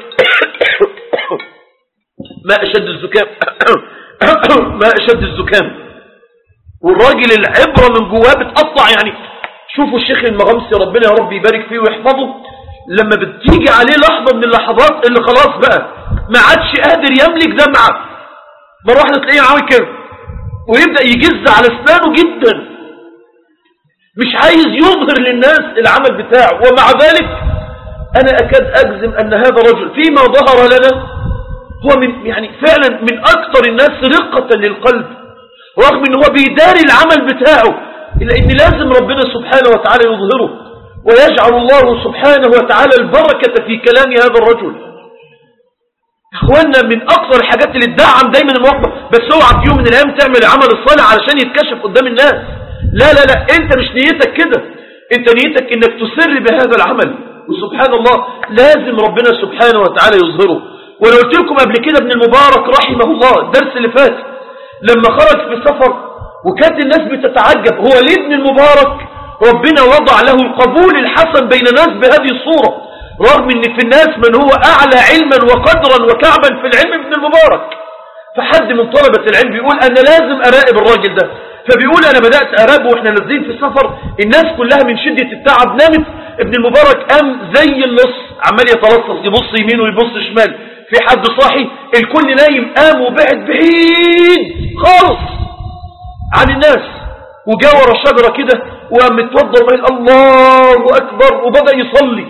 ما أشد الزكام ما أشد الزكام والراجل العبرة من جواه بتقطع يعني شوفوا الشيخ المغمسي ربنا يا رب يبارك فيه ويحفظه لما بتيجي عليه لحظة من اللحظات اللي خلاص بقى ما عادش قادر يملك دمعة مرة واحدة تلاقيه عامل كده ويبدأ يجز على اسنانه جدا مش عايز يظهر للناس العمل بتاعه ومع ذلك أنا أكاد أجزم أن هذا الرجل فيما ظهر لنا هو من يعني فعلا من أكثر الناس رقة للقلب رغم أنه هو بيداري العمل بتاعه إلا أن لازم ربنا سبحانه وتعالى يظهره ويجعل الله سبحانه وتعالى البركة في كلام هذا الرجل اخوانا من اكثر الحاجات اللي تدعم دايما الموظف بس اوعى في يوم من الايام تعمل العمل الصالح علشان يتكشف قدام الناس لا لا لا انت مش نيتك كده انت نيتك انك تسر بهذا العمل وسبحان الله لازم ربنا سبحانه وتعالى يظهره وانا قلت لكم قبل كده ابن المبارك رحمه الله الدرس اللي فات لما خرج في سفر وكانت الناس بتتعجب هو ليه ابن المبارك ربنا وضع له القبول الحسن بين الناس بهذه الصورة رغم ان في الناس من هو اعلى علما وقدرا وكعبا في العلم ابن المبارك فحد من طلبة العلم بيقول انا لازم اراقب الراجل ده فبيقول انا بدأت اراقبه واحنا نازلين في السفر الناس كلها من شدة التعب نامت ابن المبارك قام زي اللص عمال يتلصص يبص يمين ويبص شمال في حد صاحي الكل نايم قام وبعد بعيد خالص عن الناس وجا ورا شجرة كده وقام متوضى وقال الله اكبر وبدأ يصلي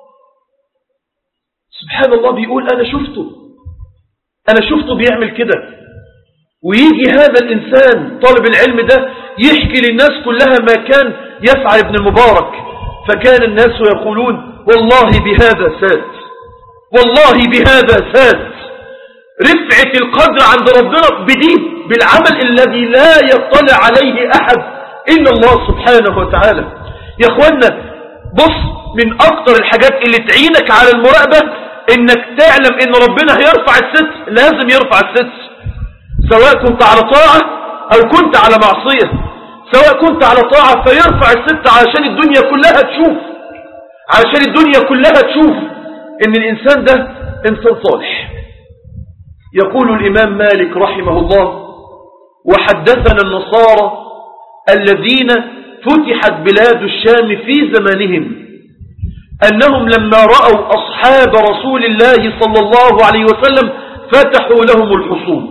سبحان الله بيقول أنا شفته أنا شفته بيعمل كده ويجي هذا الإنسان طالب العلم ده يحكي للناس كلها ما كان يفعل ابن المبارك فكان الناس يقولون والله بهذا ساد والله بهذا ساد رفعة القدر عند ربنا بدين بالعمل الذي لا يطلع عليه أحد إلا الله سبحانه وتعالى يا أخوانا بص من أكتر الحاجات اللي تعينك على المراقبة انك تعلم ان ربنا هيرفع الستر لازم يرفع الستر سواء كنت على طاعة او كنت على معصية سواء كنت على طاعة فيرفع الستر علشان الدنيا كلها تشوف علشان الدنيا كلها تشوف ان الانسان ده انسان صالح يقول الامام مالك رحمه الله وحدثنا النصارى الذين فتحت بلاد الشام في زمانهم أنهم لما رأوا أصحاب رسول الله صلى الله عليه وسلم فتحوا لهم الحصول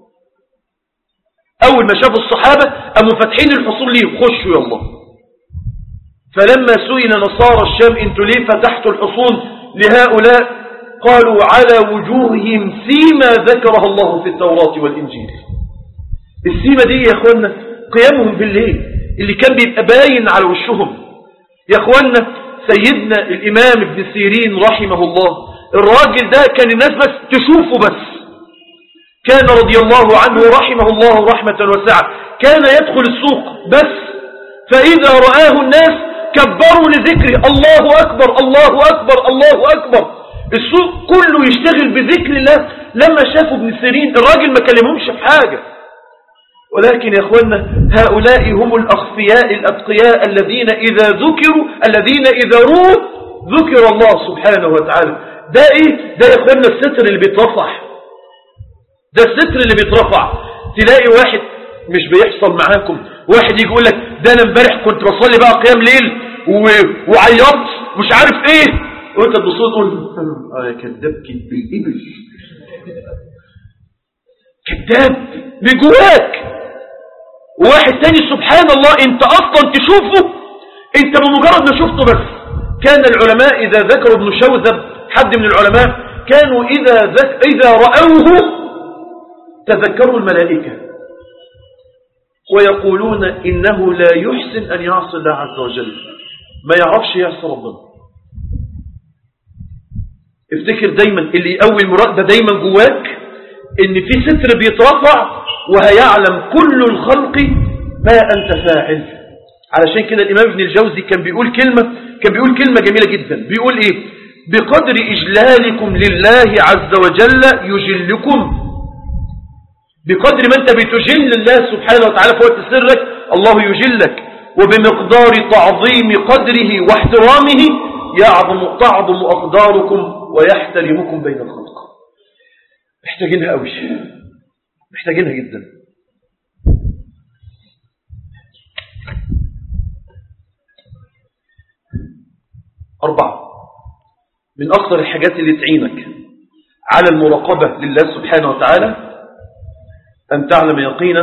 أول ما شافوا الصحابة أموا فاتحين الحصول ليهم خشوا يا الله فلما سئل نصارى الشام انتوا ليه فتحتوا الحصول لهؤلاء قالوا على وجوههم سيما ذكرها الله في التوراة والإنجيل السيمة دي يا أخوانا قيامهم بالليل اللي كان بيبقى باين على وشهم يا أخوانا سيدنا الإمام ابن سيرين رحمه الله الراجل ده كان الناس بس تشوفه بس كان رضي الله عنه رحمه الله رحمة وسعة كان يدخل السوق بس فإذا رآه الناس كبروا لذكره الله أكبر الله أكبر الله أكبر السوق كله يشتغل بذكر الله لما شافوا ابن سيرين الراجل ما كلمهمش في حاجة ولكن يا أخوانا هؤلاء هم الأخفياء الأتقياء الذين إذا ذكروا الذين إذا رووا ذكر الله سبحانه وتعالى ده إيه ده يا أخوانا الستر اللي بيترفع ده الستر اللي بيترفع تلاقي واحد مش بيحصل معاكم واحد يجي يقول لك ده أنا امبارح كنت بصلي بقى قيام ليل و... وعيطت مش عارف إيه وانت تبص تقول اه يا كذاب كذب الإبل كذاب من جواك وواحد تاني سبحان الله انت اصلا تشوفه انت بمجرد ما شفته بس كان العلماء اذا ذكروا ابن شوذب حد من العلماء كانوا اذا, ذك اذا رأوه تذكروا الملائكة ويقولون إنه لا يحسن أن يعصي الله عز وجل ما يعرفش يعصي ربنا افتكر دايما اللي يقوي المراقبة دايما جواك ان في ستر بيترفع وهيعلم كل الخلق ما انت فاعل علشان كده الامام ابن الجوزي كان بيقول كلمة كان بيقول كلمة جميلة جدا بيقول ايه بقدر اجلالكم لله عز وجل يجلكم بقدر ما انت بتجل الله سبحانه وتعالى في وقت سرك الله يجلك وبمقدار تعظيم قدره واحترامه يعظم تعظم أقداركم ويحترمكم بين الخلق محتاجينها قوي محتاجينها جدا أربعة من أكثر الحاجات اللي تعينك على المراقبة لله سبحانه وتعالى أن تعلم يقينا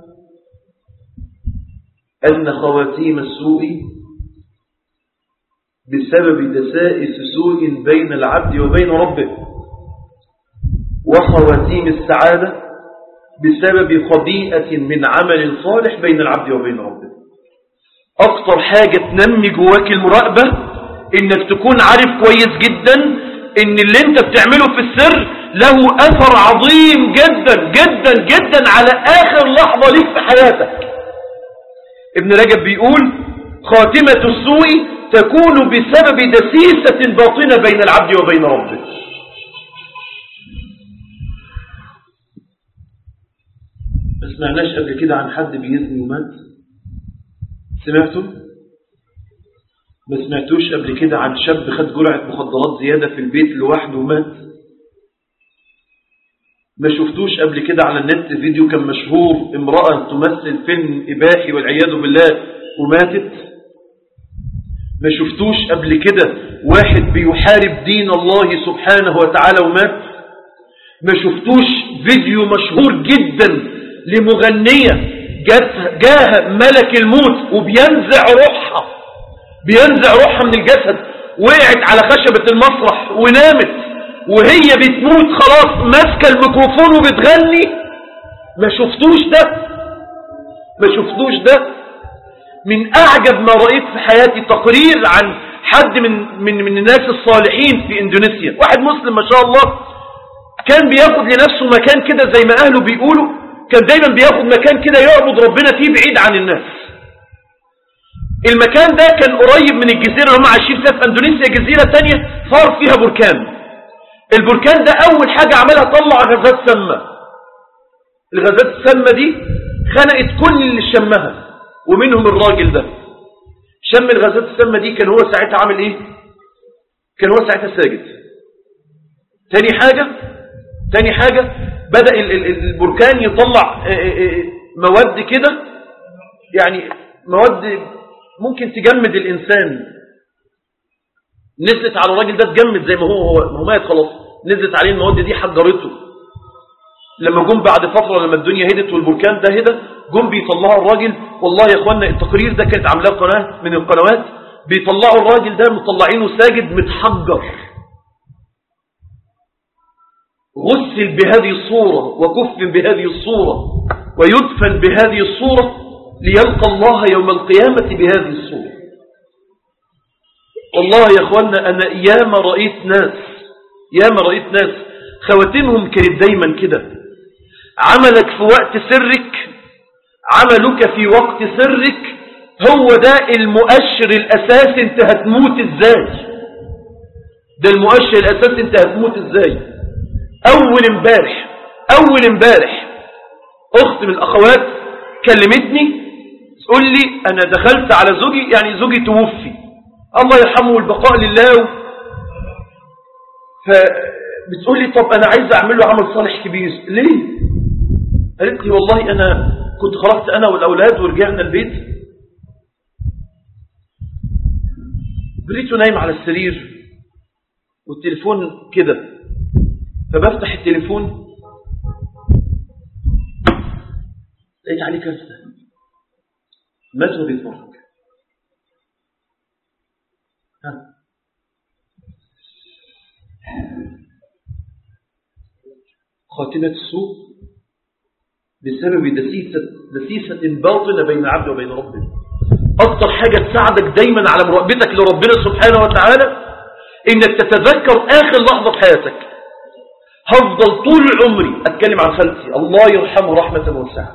أن خواتيم السوء بسبب دسائس سوء بين العبد وبين ربه وخواتيم السعادة بسبب خبيئة من عمل صالح بين العبد وبين ربه أكثر حاجة تنمي جواك المراقبة إنك تكون عارف كويس جدا إن اللي أنت بتعمله في السر له أثر عظيم جدا جدا جدا على آخر لحظة ليك في حياتك ابن رجب بيقول خاتمة السوء تكون بسبب دسيسة باطنة بين العبد وبين ربه ما سمعناش قبل كده عن حد بيزني ومات سمعتوا ما سمعتوش قبل كده عن شاب خد جرعة مخدرات زيادة في البيت لوحده ومات ما شفتوش قبل كده على النت فيديو كان مشهور امرأة تمثل فيلم إباحي والعياذ بالله وماتت ما شفتوش قبل كده واحد بيحارب دين الله سبحانه وتعالى ومات ما شفتوش فيديو مشهور جدا لمغنية جاها ملك الموت وبينزع روحها بينزع روحها من الجسد وقعت على خشبة المسرح ونامت وهي بتموت خلاص ماسكة الميكروفون وبتغني ما شفتوش ده ما شفتوش ده من أعجب ما رأيت في حياتي تقرير عن حد من, من, من الناس الصالحين في إندونيسيا واحد مسلم ما شاء الله كان بياخد لنفسه مكان كده زي ما أهله بيقولوا كان دايما بياخد مكان كده يعبد ربنا فيه بعيد عن الناس المكان ده كان قريب من الجزيرة اللي هم عايشين فيها في اندونيسيا جزيرة تانية صار فيها بركان البركان ده اول حاجة عملها طلع غازات سامة الغازات السامة دي خنقت كل اللي شمها ومنهم الراجل ده شم الغازات السامة دي كان هو ساعتها عامل ايه كان هو ساعتها ساجد تاني حاجة تاني حاجة بدأ البركان يطلع مواد كده يعني مواد ممكن تجمد الإنسان نزلت على الراجل ده تجمد زي ما هو هو مات خلاص نزلت عليه المواد دي حجرته لما جم بعد فترة لما الدنيا هدت والبركان ده هدى جم بيطلعوا الراجل والله يا اخوانا التقرير ده كانت عاملاه قناة من القنوات بيطلعوا الراجل ده مطلعينه ساجد متحجر غسل بهذه الصورة وكفن بهذه الصورة ويدفن بهذه الصورة ليلقى الله يوم القيامة بهذه الصورة والله يا اخوانا انا ياما رأيت ناس ياما رأيت ناس خواتمهم كانت دايما كده عملك في وقت سرك عملك في وقت سرك هو ده المؤشر الاساسي انت هتموت ازاي ده المؤشر الاساسي انت هتموت ازاي اول امبارح اول امبارح اخت من الاخوات كلمتني تقول لي انا دخلت على زوجي يعني زوجي توفي الله يرحمه والبقاء لله فبتقول لي طب انا عايز اعمل له عمل صالح كبير ليه قالت لي والله انا كنت خرجت انا والاولاد ورجعنا البيت بريته نايم على السرير والتليفون كده فبفتح التليفون لقيت عليه كارثه مات وهو بيتفرج خاتمة السوء بسبب دسيسة, دسيسة باطنة بين العبد وبين ربه أكتر حاجة تساعدك دايما على مراقبتك لربنا سبحانه وتعالى إنك تتذكر آخر لحظة في حياتك هفضل طول عمري أتكلم عن خالتي الله يرحمه رحمة واسعة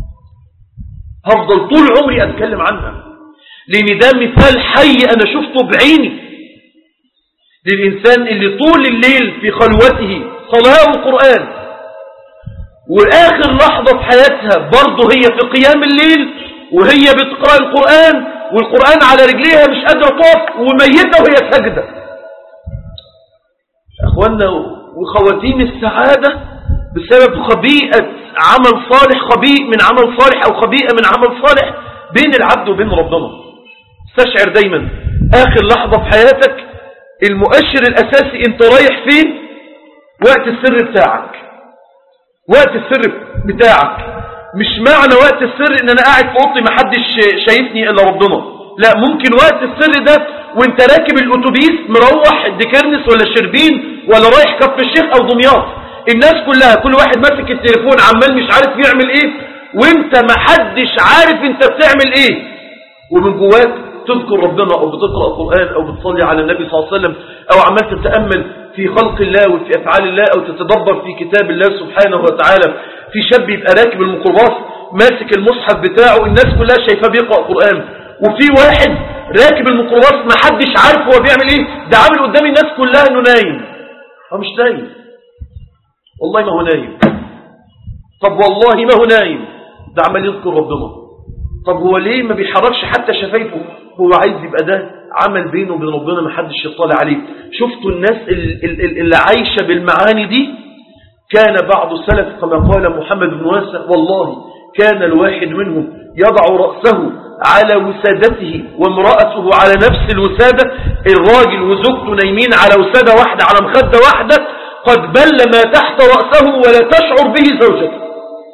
هفضل طول عمري أتكلم عنها لأن ده مثال حي أنا شفته بعيني للإنسان اللي طول الليل في خلوته صلاة وقرآن وآخر لحظة في حياتها برضه هي في قيام الليل وهي بتقرأ القرآن والقرآن على رجليها مش قادرة تقف وميتة وهي سجدة أخوانا وخواتيم السعادة بسبب خبيئة عمل صالح خبيئ من عمل صالح أو خبيئة من عمل صالح بين العبد وبين ربنا استشعر دايما آخر لحظة في حياتك المؤشر الأساسي انت رايح فين وقت السر بتاعك وقت السر بتاعك مش معنى وقت السر ان انا قاعد في اوضتي محدش شايفني الا ربنا لا ممكن وقت السر ده وانت راكب الاتوبيس مروح ديكرنس ولا شربين ولا رايح كف الشيخ او دمياط الناس كلها كل واحد ماسك التليفون عمال مش عارف يعمل ايه وانت محدش عارف انت بتعمل ايه ومن جواك تذكر ربنا او بتقرأ القرآن او بتصلي على النبي صلى الله عليه وسلم او عمال تتأمل في خلق الله وفي افعال الله او تتدبر في كتاب الله سبحانه وتعالى في شاب يبقى راكب الميكروباص ماسك المصحف بتاعه الناس كلها شايفاه بيقرأ قرآن وفي واحد راكب الميكروباص ما حدش عارف هو بيعمل ايه ده عامل قدام الناس كلها انه نايم هو مش نايم والله ما هو نايم طب والله ما هو نايم ده عمال يذكر ربنا طب هو ليه ما بيحركش حتى شفايفه هو عايز يبقى ده عمل بينه وبين ربنا ما حدش يطلع عليه شفتوا الناس اللي عايشة بالمعاني دي كان بعض السلف كما قال محمد بن واسع والله كان الواحد منهم يضع رأسه على وسادته وامرأته على نفس الوسادة الراجل وزوجته نايمين على وسادة واحدة على مخدة واحدة قد بل ما تحت رأسه ولا تشعر به زوجته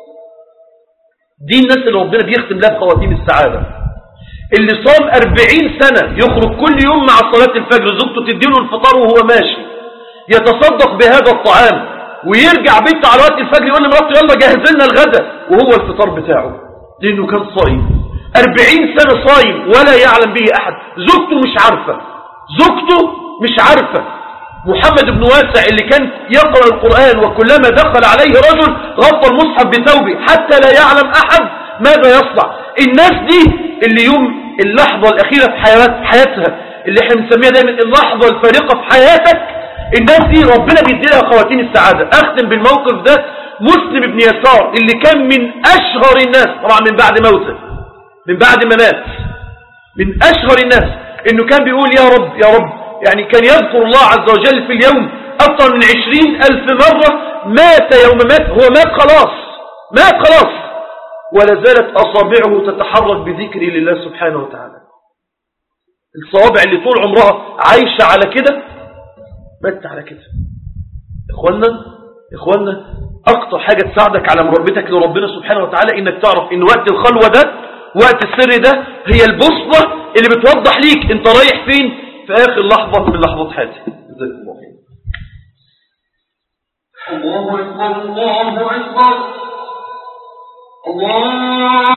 دي الناس اللي ربنا بيختم لها بخواتيم السعادة اللي صام أربعين سنة يخرج كل يوم مع صلاة الفجر زوجته تديله الفطار وهو ماشي يتصدق بهذا الطعام ويرجع بيته على وقت الفجر يقول لمراته يلا جهز لنا الغداء وهو الفطار بتاعه لأنه كان صايم أربعين سنة صايم ولا يعلم به أحد زوجته مش عارفة زوجته مش عارفة محمد بن واسع اللي كان يقرأ القرآن وكلما دخل عليه رجل غطى المصحف بثوبه حتى لا يعلم أحد ماذا يصنع الناس دي اللي يوم اللحظة الأخيرة في حيات حياتها اللي احنا بنسميها دايما اللحظة الفارقة في حياتك الناس دي ربنا بيدي لها خواتيم السعادة أختم بالموقف ده مسلم بن يسار اللي كان من أشهر الناس طبعا من بعد موته من بعد ما مات من أشهر الناس إنه كان بيقول يا رب يا رب يعني كان يذكر الله عز وجل في اليوم أكثر من عشرين ألف مرة مات يوم مات هو مات خلاص مات خلاص ولا زالت أصابعه تتحرك بذكر لله سبحانه وتعالى الصوابع اللي طول عمرها عايشة على كده مات على كده إخوانا إخوانا أكتر حاجة تساعدك على مراقبتك لربنا سبحانه وتعالى إنك تعرف إن وقت الخلوة ده وقت السر ده هي البوصلة اللي بتوضح ليك أنت رايح فين في آخر لحظة من لحظات حياتك جزاكم الله خير الله أكبر الله أكبر الله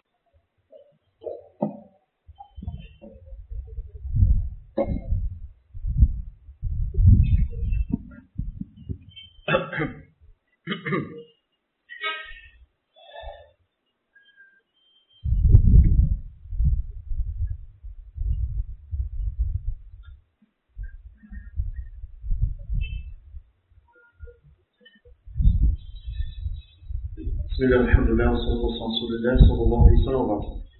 بسم الله والحمد لله والصلاة والسلام على رسول الله صلى الله عليه وسلم وبعد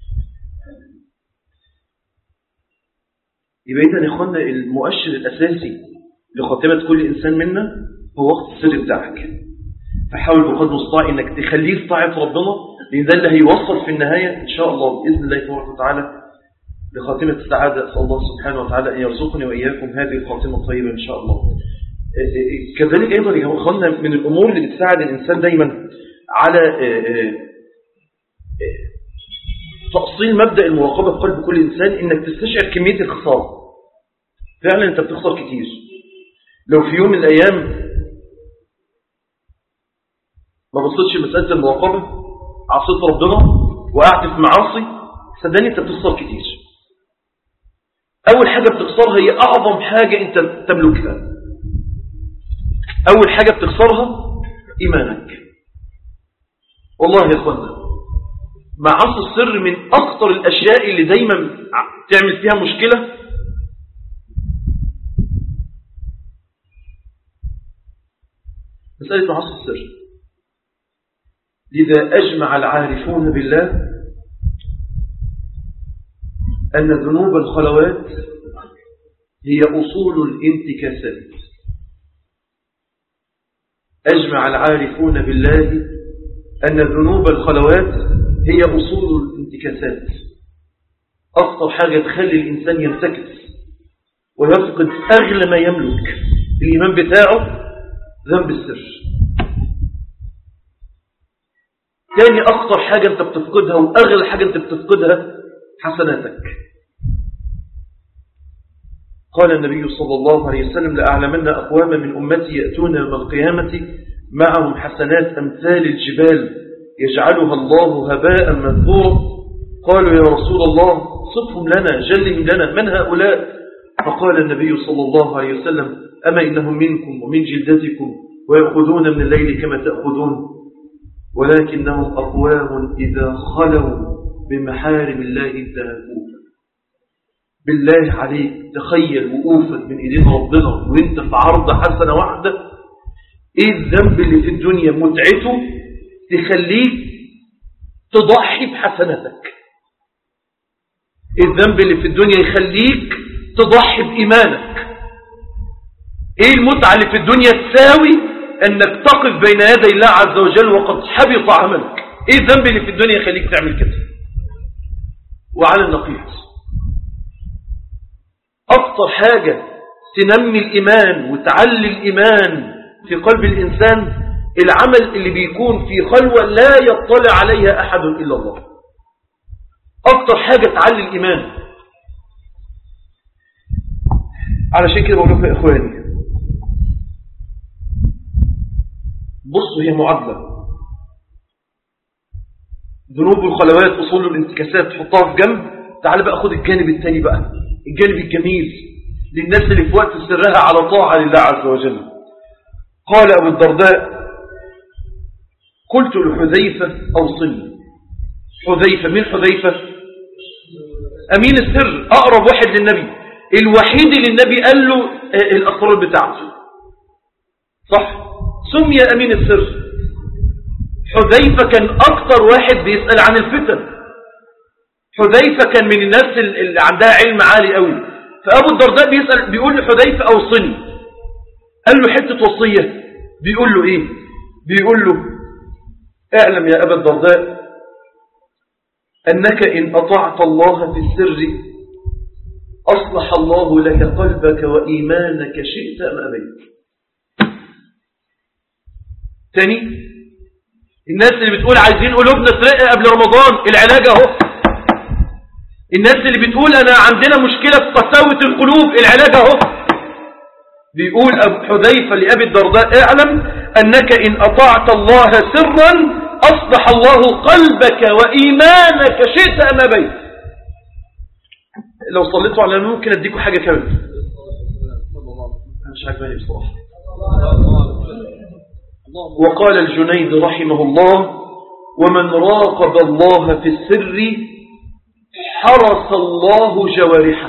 يبقى إذا يا إخوانا المؤشر الأساسي لخاتمة كل إنسان منا هو وقت السر بتاعك فحاول بقدر المستطاع إنك تخليه في طاعة ربنا لأن ده اللي هيوصل في النهاية إن شاء الله بإذن الله تبارك وتعالى لخاتمة السعادة أسأل الله سبحانه وتعالى أن يرزقني وإياكم هذه الخاتمة الطيبة إن شاء الله كذلك أيضا يا إخوانا من الأمور اللي بتساعد الإنسان دايما على تأصيل مبدأ المراقبة في قلب كل إنسان إنك تستشعر كمية الخسارة فعلا أنت بتخسر كتير لو في يوم من الأيام ما بصيتش مسألة المراقبة عصيت ربنا وقعت في معاصي صدقني انت بتخسر كتير اول حاجة بتخسرها هي اعظم حاجة انت تملكها اول حاجة بتخسرها ايمانك والله يا اخوانا معاصي السر من اكتر الاشياء اللي دايما تعمل فيها مشكلة مسألة معاصي السر لذا أجمع العارفون بالله أن ذنوب الخلوات هي أصول الانتكاسات أجمع العارفون بالله أن ذنوب الخلوات هي أصول الانتكاسات أخطر حاجة تخلي الإنسان ينتكس ويفقد أغلى ما يملك الإيمان بتاعه ذنب السر تاني أخطر حاجة أنت بتفقدها وأغلى حاجة أنت بتفقدها حسناتك قال النبي صلى الله عليه وسلم لأعلمن أقواما من أمتي يأتون يوم القيامة معهم حسنات أمثال الجبال يجعلها الله هباء منثورا قالوا يا رسول الله صفهم لنا جلهم لنا من هؤلاء فقال النبي صلى الله عليه وسلم أما إنهم منكم ومن جلدتكم ويأخذون من الليل كما تأخذون ولكنهم أقوام إذا خلوا بمحارم الله انتهكوها بالله عليك تخيل وقوفك من إيدين ربنا وانت في عرض حسنة واحدة ايه الذنب اللي في الدنيا متعته تخليك تضحي بحسناتك ايه الذنب اللي في الدنيا يخليك تضحي بإيمانك ايه المتعة اللي في الدنيا تساوي انك تقف بين يدي الله عز وجل وقد حبط عملك ايه الذنب اللي في الدنيا يخليك تعمل كده وعلى النقيض اكتر حاجة تنمي الايمان وتعلي الايمان في قلب الانسان العمل اللي بيكون في خلوة لا يطلع عليها احد الا الله اكتر حاجة تعلي الايمان علشان كده بقول لكم يا اخواني بصوا هي معادلة ذنوب الخلوات أصول الانتكاسات تحطها في جنب تعال بقى خد الجانب الثاني بقى الجانب الجميل للناس اللي في وقت سرها على طاعة لله عز وجل قال أبو الدرداء قلت لحذيفة أوصلني حذيفة من حذيفة أمين السر أقرب واحد للنبي الوحيد اللي النبي قال له الأسرار بتاعته صح سمي أمين السر حذيفة كان أكتر واحد بيسأل عن الفتن حذيفة كان من الناس اللي عندها علم عالي قوي فأبو الدرداء بيسأل بيقول لحذيفة أوصني قال له حتة وصية بيقول له إيه بيقول له اعلم يا أبا الدرداء أنك إن أطعت الله في السر أصلح الله لك قلبك وإيمانك شئت أم أبيت تاني الناس اللي بتقول عايزين قلوبنا ترق قبل رمضان العلاج اهو الناس اللي بتقول انا عندنا مشكلة في قساوة القلوب العلاج اهو بيقول أبو حذيفة لأبي الدرداء اعلم أنك إن أطعت الله سرا أصلح الله قلبك وإيمانك شئت أم بيت لو صليتوا على ممكن أديكم حاجة كمان مش عاجباني بصراحة وقال الجنيد رحمه الله ومن راقب الله في السر حرس الله جوارحه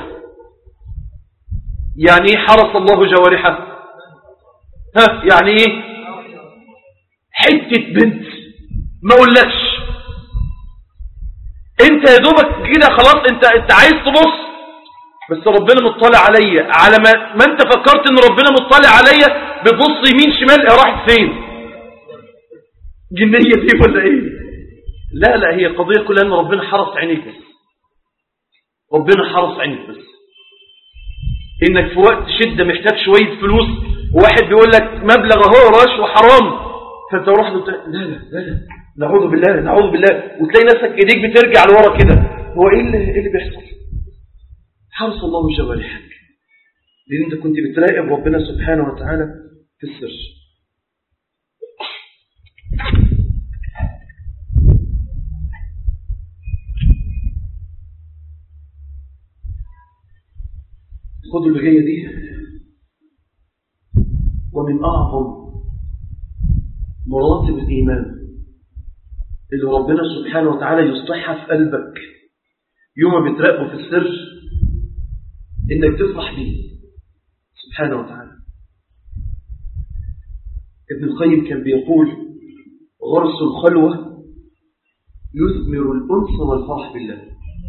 يعني ايه حرس الله جوارحه ها يعني ايه حتة بنت ما اقولكش انت يا دوبك كده خلاص انت انت عايز تبص بس ربنا مطلع عليا على ما, ما انت فكرت ان ربنا مطلع عليا بتبص يمين شمال اه راحت فين جنية دي ولا ايه لا لا هي قضية كلها ان ربنا حرس عينيك بس ربنا حرس عينيك بس انك في وقت شدة محتاج شوية فلوس وواحد بيقول لك مبلغ اهو رشوة حرام فانت روح له لا لا لا لا نعوذ بالله نعوذ بالله وتلاقي نفسك ايديك بترجع لورا كده هو ايه اللي, إيه اللي بيحصل حرس الله جوارحك لان انت كنت بتراقب ربنا سبحانه وتعالى في السر خدوا اللي جاية دي ومن أعظم مراتب الإيمان اللي ربنا سبحانه وتعالى يصلحها في قلبك يوم ما بتراقبه في السر إنك تفرح بيه سبحانه وتعالى ابن القيم كان بيقول غرس الخلوة يثمر الأنس والفرح بالله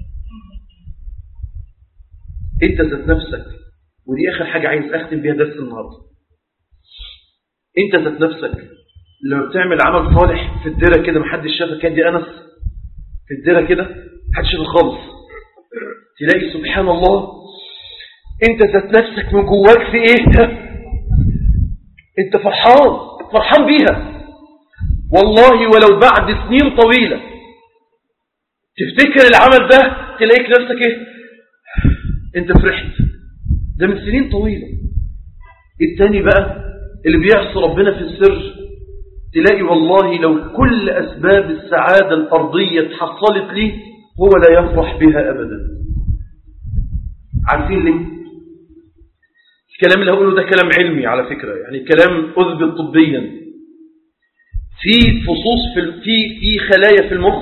انت ذات نفسك ودي اخر حاجة عايز اختم بيها درس النهاردة انت ذات نفسك لما بتعمل عمل صالح في الديرة كده محدش شافك يدي انس في الديرة كده محدش شافك خالص تلاقي سبحان الله انت ذات نفسك من جواك في ايه انت فرحان فرحان بيها والله ولو بعد سنين طويلة تفتكر العمل ده تلاقيك نفسك ايه انت فرحت ده من سنين طويلة التاني بقى اللي بيعصي ربنا في السر تلاقي والله لو كل أسباب السعادة الأرضية اتحصلت ليه هو لا يفرح بها أبدا عارفين ليه الكلام اللي هقوله ده كلام علمي على فكرة يعني كلام أثبت طبيا في فصوص في في في خلايا في المخ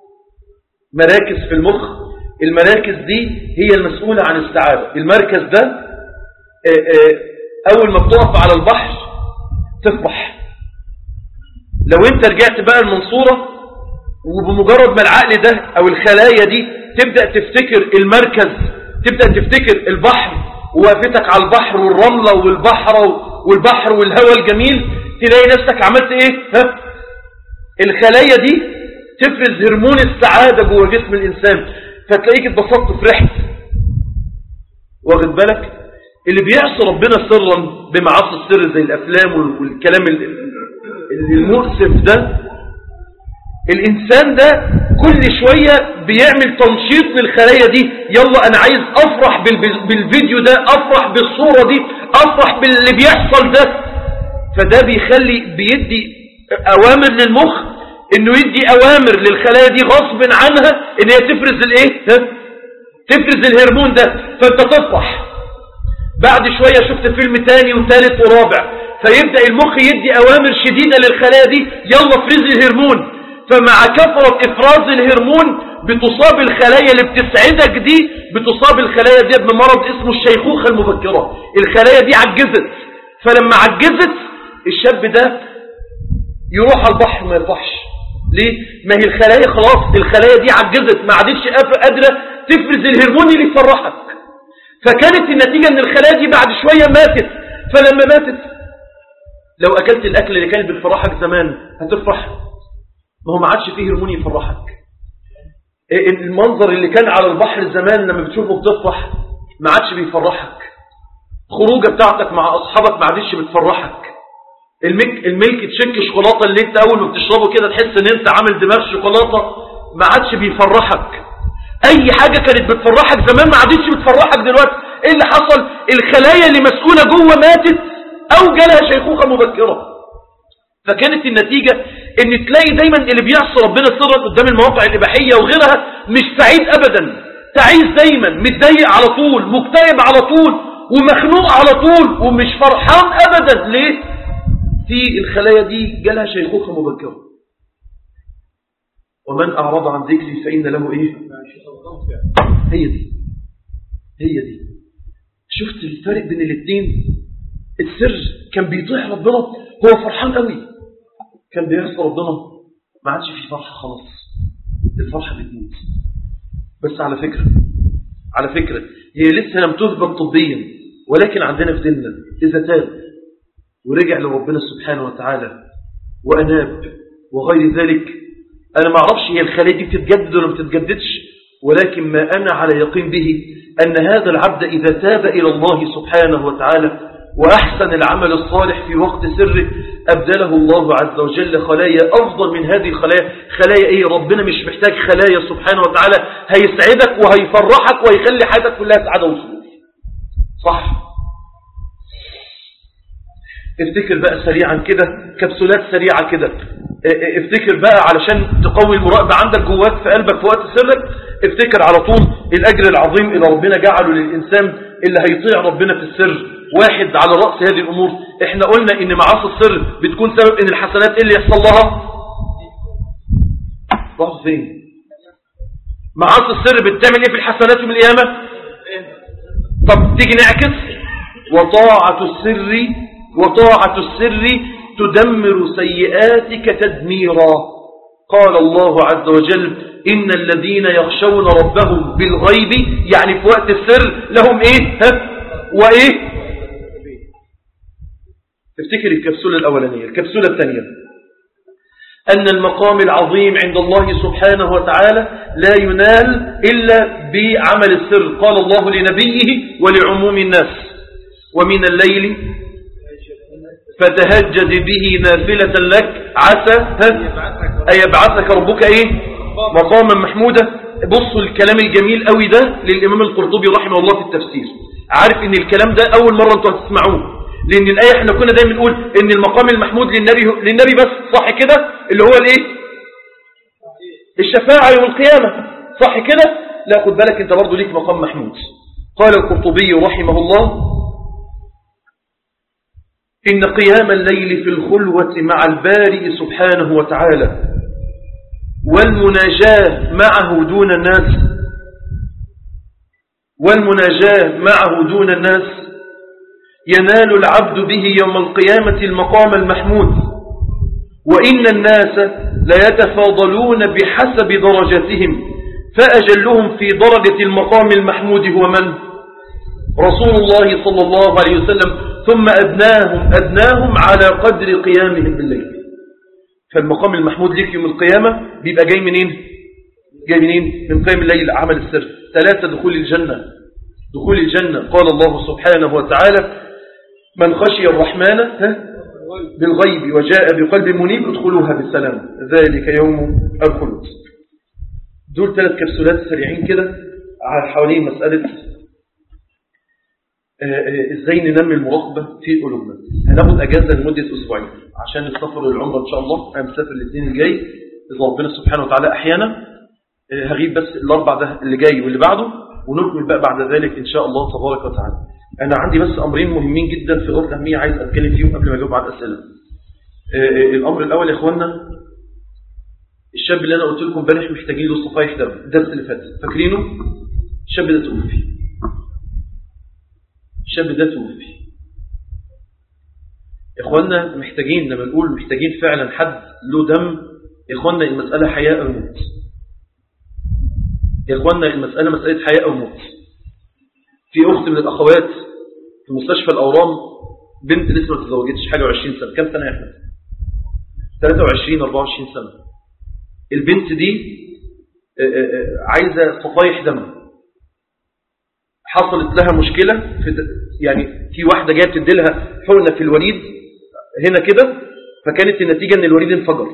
مراكز في المخ المراكز دي هي المسؤولة عن السعادة المركز ده أول ما بتقف على البحر تفرح لو انت رجعت بقى المنصورة وبمجرد ما العقل ده أو الخلايا دي تبدأ تفتكر المركز تبدأ تفتكر البحر ووقفتك على البحر والرملة والبحر والبحر والهواء الجميل تلاقي نفسك عملت ايه ها؟ الخلايا دي تفرز هرمون السعادة جوه جسم الإنسان فتلاقيك اتبسطت فرحت واخد بالك اللي بيعصي ربنا سرا بمعاصي السر زي الأفلام والكلام المؤسف ده الإنسان ده كل شوية بيعمل تنشيط للخلايا دي يلا أنا عايز أفرح بالفيديو ده أفرح بالصورة دي أفرح باللي بيحصل ده فده بيخلي بيدي أوامر للمخ إنه يدي أوامر للخلايا دي غصب عنها إن هي تفرز الإيه ها؟ تفرز الهرمون ده فأنت تفرح بعد شوية شفت فيلم تاني وثالث ورابع فيبدأ المخ يدي أوامر شديدة للخلايا دي يلا فرز الهرمون فمع كثرة إفراز الهرمون بتصاب الخلايا اللي بتسعدك دي بتصاب الخلايا دي بمرض اسمه الشيخوخة المبكرة الخلايا دي عجزت فلما عجزت الشاب ده يروح على البحر ما يربحش ليه؟ ما هي الخلايا خلاص الخلايا دي عجزت ما عادتش قادرة تفرز الهرمون اللي يفرحك فكانت النتيجة ان الخلايا دي بعد شوية ماتت فلما ماتت لو اكلت الاكل اللي كان بيفرحك زمان هتفرح ما هو ما عادش فيه هرمون يفرحك المنظر اللي كان على البحر زمان لما بتشوفه بتفرح ما عادش بيفرحك خروجه بتاعتك مع اصحابك ما عادش بتفرحك الميك الميلك تشيك شوكولاته اللي انت اول ما بتشربه كده تحس ان انت عامل دماغ شوكولاته ما عادش بيفرحك اي حاجه كانت بتفرحك زمان ما عادتش بتفرحك دلوقتي ايه اللي حصل الخلايا اللي مسؤوله جوه ماتت او جالها شيخوخه مبكره فكانت النتيجة ان تلاقي دايما اللي بيعصي ربنا سرا قدام المواقع الإباحية وغيرها مش سعيد أبدا تعيس دايما متضايق على طول مكتئب على طول ومخنوق على طول ومش فرحان أبدا ليه في الخلايا دي جالها شيخوخة مبكرة ومن أعرض عن ذكري فإن له إيه هي دي هي دي شفت الفرق بين الاثنين السر كان بيطيع ربنا هو فرحان قوي كان بيعصي ربنا ما عادش في فرحة خلاص الفرحة بتموت بس على فكرة على فكرة هي لسه لم تثبت طبيا ولكن عندنا في ديننا إذا تاب ورجع لربنا سبحانه وتعالى وأناب وغير ذلك أنا ما أعرفش هي الخلايا دي بتتجدد ولا ما بتتجددش ولكن ما أنا على يقين به أن هذا العبد إذا تاب إلى الله سبحانه وتعالى وأحسن العمل الصالح في وقت سره أبدله الله عز وجل خلايا أفضل من هذه الخلايا خلايا إيه ربنا مش محتاج خلايا سبحانه وتعالى هيسعدك وهيفرحك وهيخلي حياتك كلها سعادة وسرور صح افتكر بقى سريعا كده كبسولات سريعة كده افتكر بقى علشان تقوي المراقبة عندك جواك في قلبك في وقت سرك افتكر على طول الأجر العظيم اللي ربنا جعله للإنسان اللي هيطيع ربنا في السر واحد على رأس هذه الأمور احنا قلنا ان معاصي السر بتكون سبب ان الحسنات ايه اللي يحصل لها راح فين معاصي السر بتعمل ايه في الحسنات يوم القيامة طب تيجي نعكس وطاعة السر وطاعة السر تدمر سيئاتك تدميرا قال الله عز وجل إن الذين يخشون ربهم بالغيب يعني في وقت السر لهم إيه ها وإيه افتكر الكبسولة الأولانية الكبسولة الثانية أن المقام العظيم عند الله سبحانه وتعالى لا ينال إلا بعمل السر قال الله لنبيه ولعموم الناس ومن الليل فتهجد به نافلة لك عسى أن يبعثك ربك إيه مقاما محمودا بصوا الكلام الجميل قوي ده للإمام القرطبي رحمه الله في التفسير عارف ان الكلام ده أول مرة انتوا هتسمعوه لأن الآية احنا كنا دايما نقول ان المقام المحمود للنبي, للنبي بس صح كده اللي هو الايه الشفاعة يوم القيامة صح كده لا خد بالك انت برضو ليك مقام محمود قال القرطبي رحمه الله إن قيام الليل في الخلوة مع البارئ سبحانه وتعالى والمناجاة معه دون الناس والمناجاة معه دون الناس ينال العبد به يوم القيامة المقام المحمود وإن الناس ليتفاضلون بحسب درجتهم فأجلهم في درجة المقام المحمود هو من؟ رسول الله صلى الله عليه وسلم ثم أدناهم أدناهم على قدر قيامهم بالليل فالمقام المحمود لك يوم القيامة بيبقى جاي منين جاي منين من قيام الليل عمل السر ثلاثة دخول الجنة دخول الجنة قال الله سبحانه وتعالى من خشي الرحمن بالغيب وجاء بقلب منيب ادخلوها بالسلام ذلك يوم الخلود دول ثلاث كبسولات سريعين كده حوالين مسألة ازاي ننمي المراقبة في قلوبنا هناخد اجازة لمدة اسبوعين عشان السفر للعمرة ان شاء الله انا مسافر الاثنين الجاي اذا ربنا سبحانه وتعالى احيانا هغيب بس الاربع ده اللي جاي واللي بعده ونكمل بقى بعد ذلك ان شاء الله تبارك وتعالى انا عندي بس امرين مهمين جدا في غرفة اهمية عايز اتكلم فيهم قبل ما اجاوب على الاسئلة الامر الاول يا اخوانا الشاب اللي انا قلت لكم امبارح محتاجين له صفايح دم الدرس اللي فات فاكرينه الشاب ده توفي الشاب ده توفي يا اخوانا محتاجين لما نقول محتاجين فعلا حد له دم يا اخوانا المسألة حياة او موت يا اخوانا المسألة مسألة حياة او موت في اخت من الاخوات في مستشفى الاورام بنت لسه ما تزوجتش حاجة و20 سنة كم سنة يا احمد 23 24 سنة البنت دي عايزة صفايح دم حصلت لها مشكلة في يعني في واحدة جاية بتدي لها حقنة في الوريد هنا كده فكانت النتيجة ان الوريد انفجر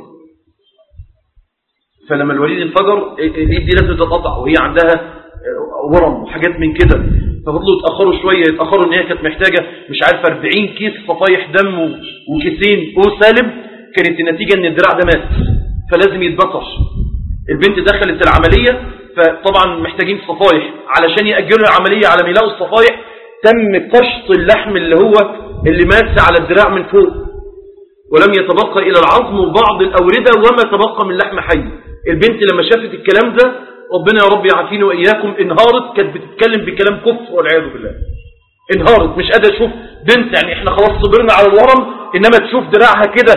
فلما الوريد انفجر الايد دي لازم تتقطع وهي عندها ورم وحاجات من كده ففضلوا يتأخروا شوية يتأخروا ان هي كانت محتاجة مش عارف 40 كيس صفايح دم وكيسين او سالب كانت النتيجة ان الدراع ده مات فلازم يتبطر البنت دخلت العملية فطبعا محتاجين صفايح علشان يأجلوا العملية على ما يلاقوا الصفايح تم قشط اللحم اللي هو اللي ماس على الدراع من فوق ولم يتبقى إلى العظم وبعض الأوردة وما تبقى من لحم حي البنت لما شافت الكلام ده ربنا يا رب يعافيني وإياكم انهارت كانت بتتكلم بكلام كفر والعياذ بالله انهارت مش قادرة تشوف بنت يعني احنا خلاص صبرنا على الورم انما تشوف دراعها كده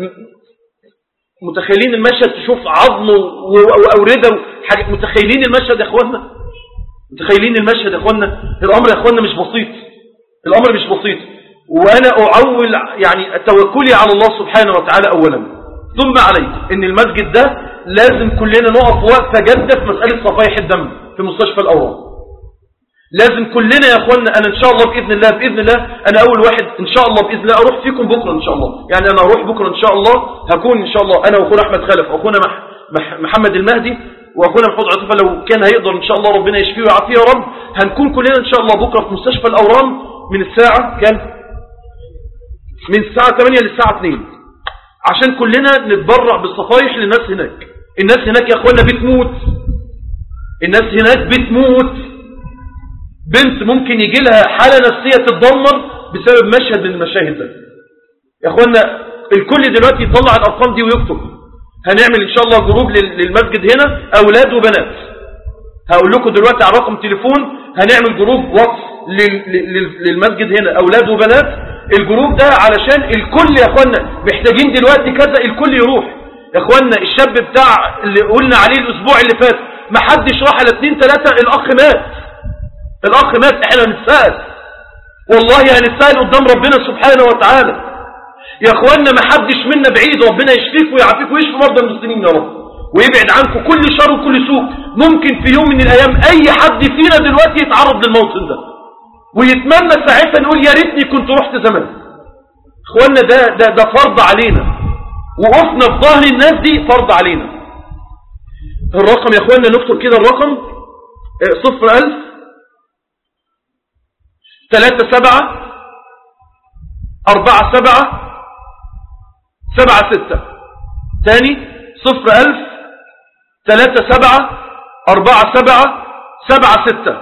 متخيلين المشهد تشوف عظم وأوردة حاجة متخيلين المشهد يا اخوانا متخيلين المشهد يا اخوانا الامر يا اخوانا مش بسيط الامر مش بسيط وانا اعول يعني توكلي على الله سبحانه وتعالى اولا ثم عليك ان المسجد ده لازم كلنا نقف وقفه جاده في مساله صفايح الدم في مستشفى الاورام لازم كلنا يا اخوانا انا ان شاء الله باذن الله باذن الله انا اول واحد ان شاء الله باذن الله اروح فيكم بكره ان شاء الله يعني انا اروح بكره ان شاء الله هكون ان شاء الله انا واخونا احمد خلف واخونا مح مح محمد المهدي واخونا محمود عاطفه لو كان هيقدر ان شاء الله ربنا يشفيه ويعافيه يا رب هنكون كلنا ان شاء الله بكره في مستشفى الاورام من الساعه كام من الساعه 8 للساعه 2 عشان كلنا نتبرع بالصفايح للناس هناك الناس هناك يا اخوانا بتموت الناس هناك بتموت بنت ممكن يجي لها حالة نفسية تتدمر بسبب مشهد من المشاهد ده يا اخوانا الكل دلوقتي يطلع الارقام دي ويكتب هنعمل ان شاء الله جروب لل- للمسجد هنا اولاد وبنات هقول لكم دلوقتي على رقم تليفون هنعمل جروب واتس لل- لل- للمسجد هنا اولاد وبنات الجروب ده علشان الكل يا اخوانا محتاجين دلوقتي كذا الكل يروح يا اخوانا الشاب بتاع اللي قلنا عليه الاسبوع اللي فات ما حدش راح على اتنين تلاتة الاخ مات الاخ مات احنا هنتسأل والله هنتسأل قدام ربنا سبحانه وتعالى يا اخوانا ما حدش منا بعيد ربنا يشفيك ويعافيك ويشفي مرضى المسلمين يا رب ويبعد عنكم كل شر وكل سوء ممكن في يوم من الايام اي حد فينا دلوقتي يتعرض للموطن ده ويتمنى ساعتها نقول يا ريتني كنت رحت زمان اخوانا ده ده ده فرض علينا وقفنا في ظهر الناس دي فرض علينا الرقم يا اخوانا نكتب كده الرقم اه، صفر الف ثلاثة سبعة أربعة سبعة سبعة ستة تاني صفر ألف ثلاثة سبعة أربعة سبعة سبعة ستة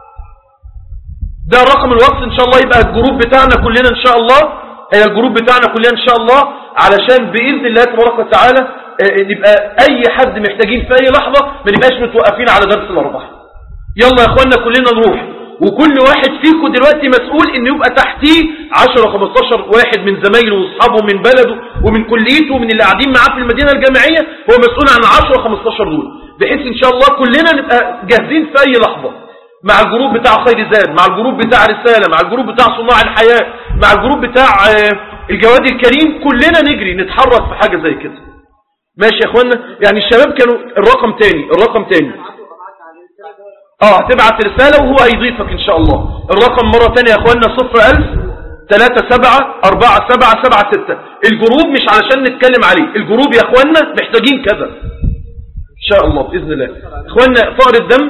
ده رقم الواتس إن شاء الله يبقى الجروب بتاعنا كلنا إن شاء الله هي الجروب بتاعنا كلنا إن شاء الله علشان بإذن الله تبارك وتعالى آه، نبقى أي حد محتاجين في أي لحظة ما نبقاش متوقفين على درس الأربعة يلا يا أخوانا كلنا نروح وكل واحد فيكم دلوقتي مسؤول انه يبقى تحتيه 10 15 واحد من زمايله واصحابه ومن بلده ومن كليته ومن اللي قاعدين معاه في المدينه الجامعيه هو مسؤول عن 10 15 دول بحيث ان شاء الله كلنا نبقى جاهزين في اي لحظه مع الجروب بتاع خير زاد مع الجروب بتاع رساله مع الجروب بتاع صناع الحياه مع الجروب بتاع آه، الجواد الكريم كلنا نجري نتحرك في حاجه زي كده ماشي يا اخوانا يعني الشباب كانوا الرقم تاني الرقم تاني اه هتبعت رسالة وهو هيضيفك ان شاء الله الرقم مرة تانية يا اخوانا صفر الف تلاتة سبعة اربعة سبعة سبعة ستة الجروب مش علشان نتكلم عليه الجروب يا اخوانا محتاجين كذا ان شاء الله بإذن الله اخوانا فقر الدم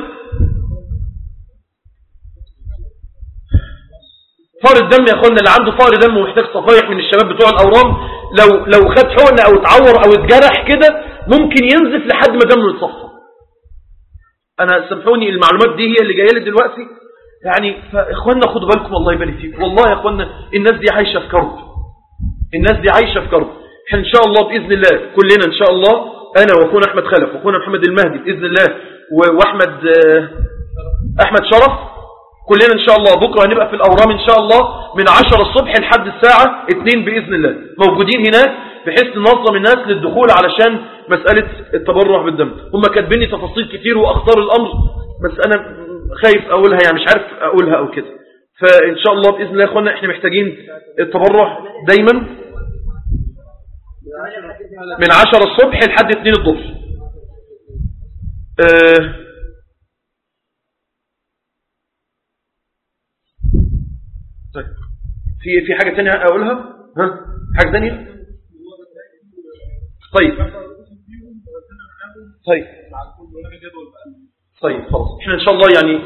فقر الدم يا اخوانا اللي عنده فقر دم ومحتاج صفايح من الشباب بتوع الاورام لو لو خد حقنه او اتعور او اتجرح كده ممكن ينزف لحد ما دمه يتصفى انا سامحوني المعلومات دي هي اللي جايه لي دلوقتي يعني فاخواننا خدوا بالكم الله يبارك فيكم والله يا اخواننا الناس دي عايشه في كرب الناس دي عايشه في كرب احنا ان شاء الله باذن الله كلنا ان شاء الله انا واخونا احمد خلف واخونا محمد المهدي باذن الله و- واحمد آه، احمد شرف كلنا ان شاء الله بكره هنبقى في الاورام ان شاء الله من 10 الصبح لحد الساعه 2 باذن الله موجودين هناك بحيث ننظم الناس للدخول علشان مساله التبرع بالدم هم كاتبين لي تفاصيل كتير واخطار الامر بس انا خايف اقولها يعني مش عارف اقولها او كده فان شاء الله باذن الله يا اخوانا احنا محتاجين التبرع دايما من 10 الصبح لحد 2 الظهر آه طيب في في حاجة تانية أقولها ها حاجة تانية طيب طيب طيب خلاص احنا ان شاء الله يعني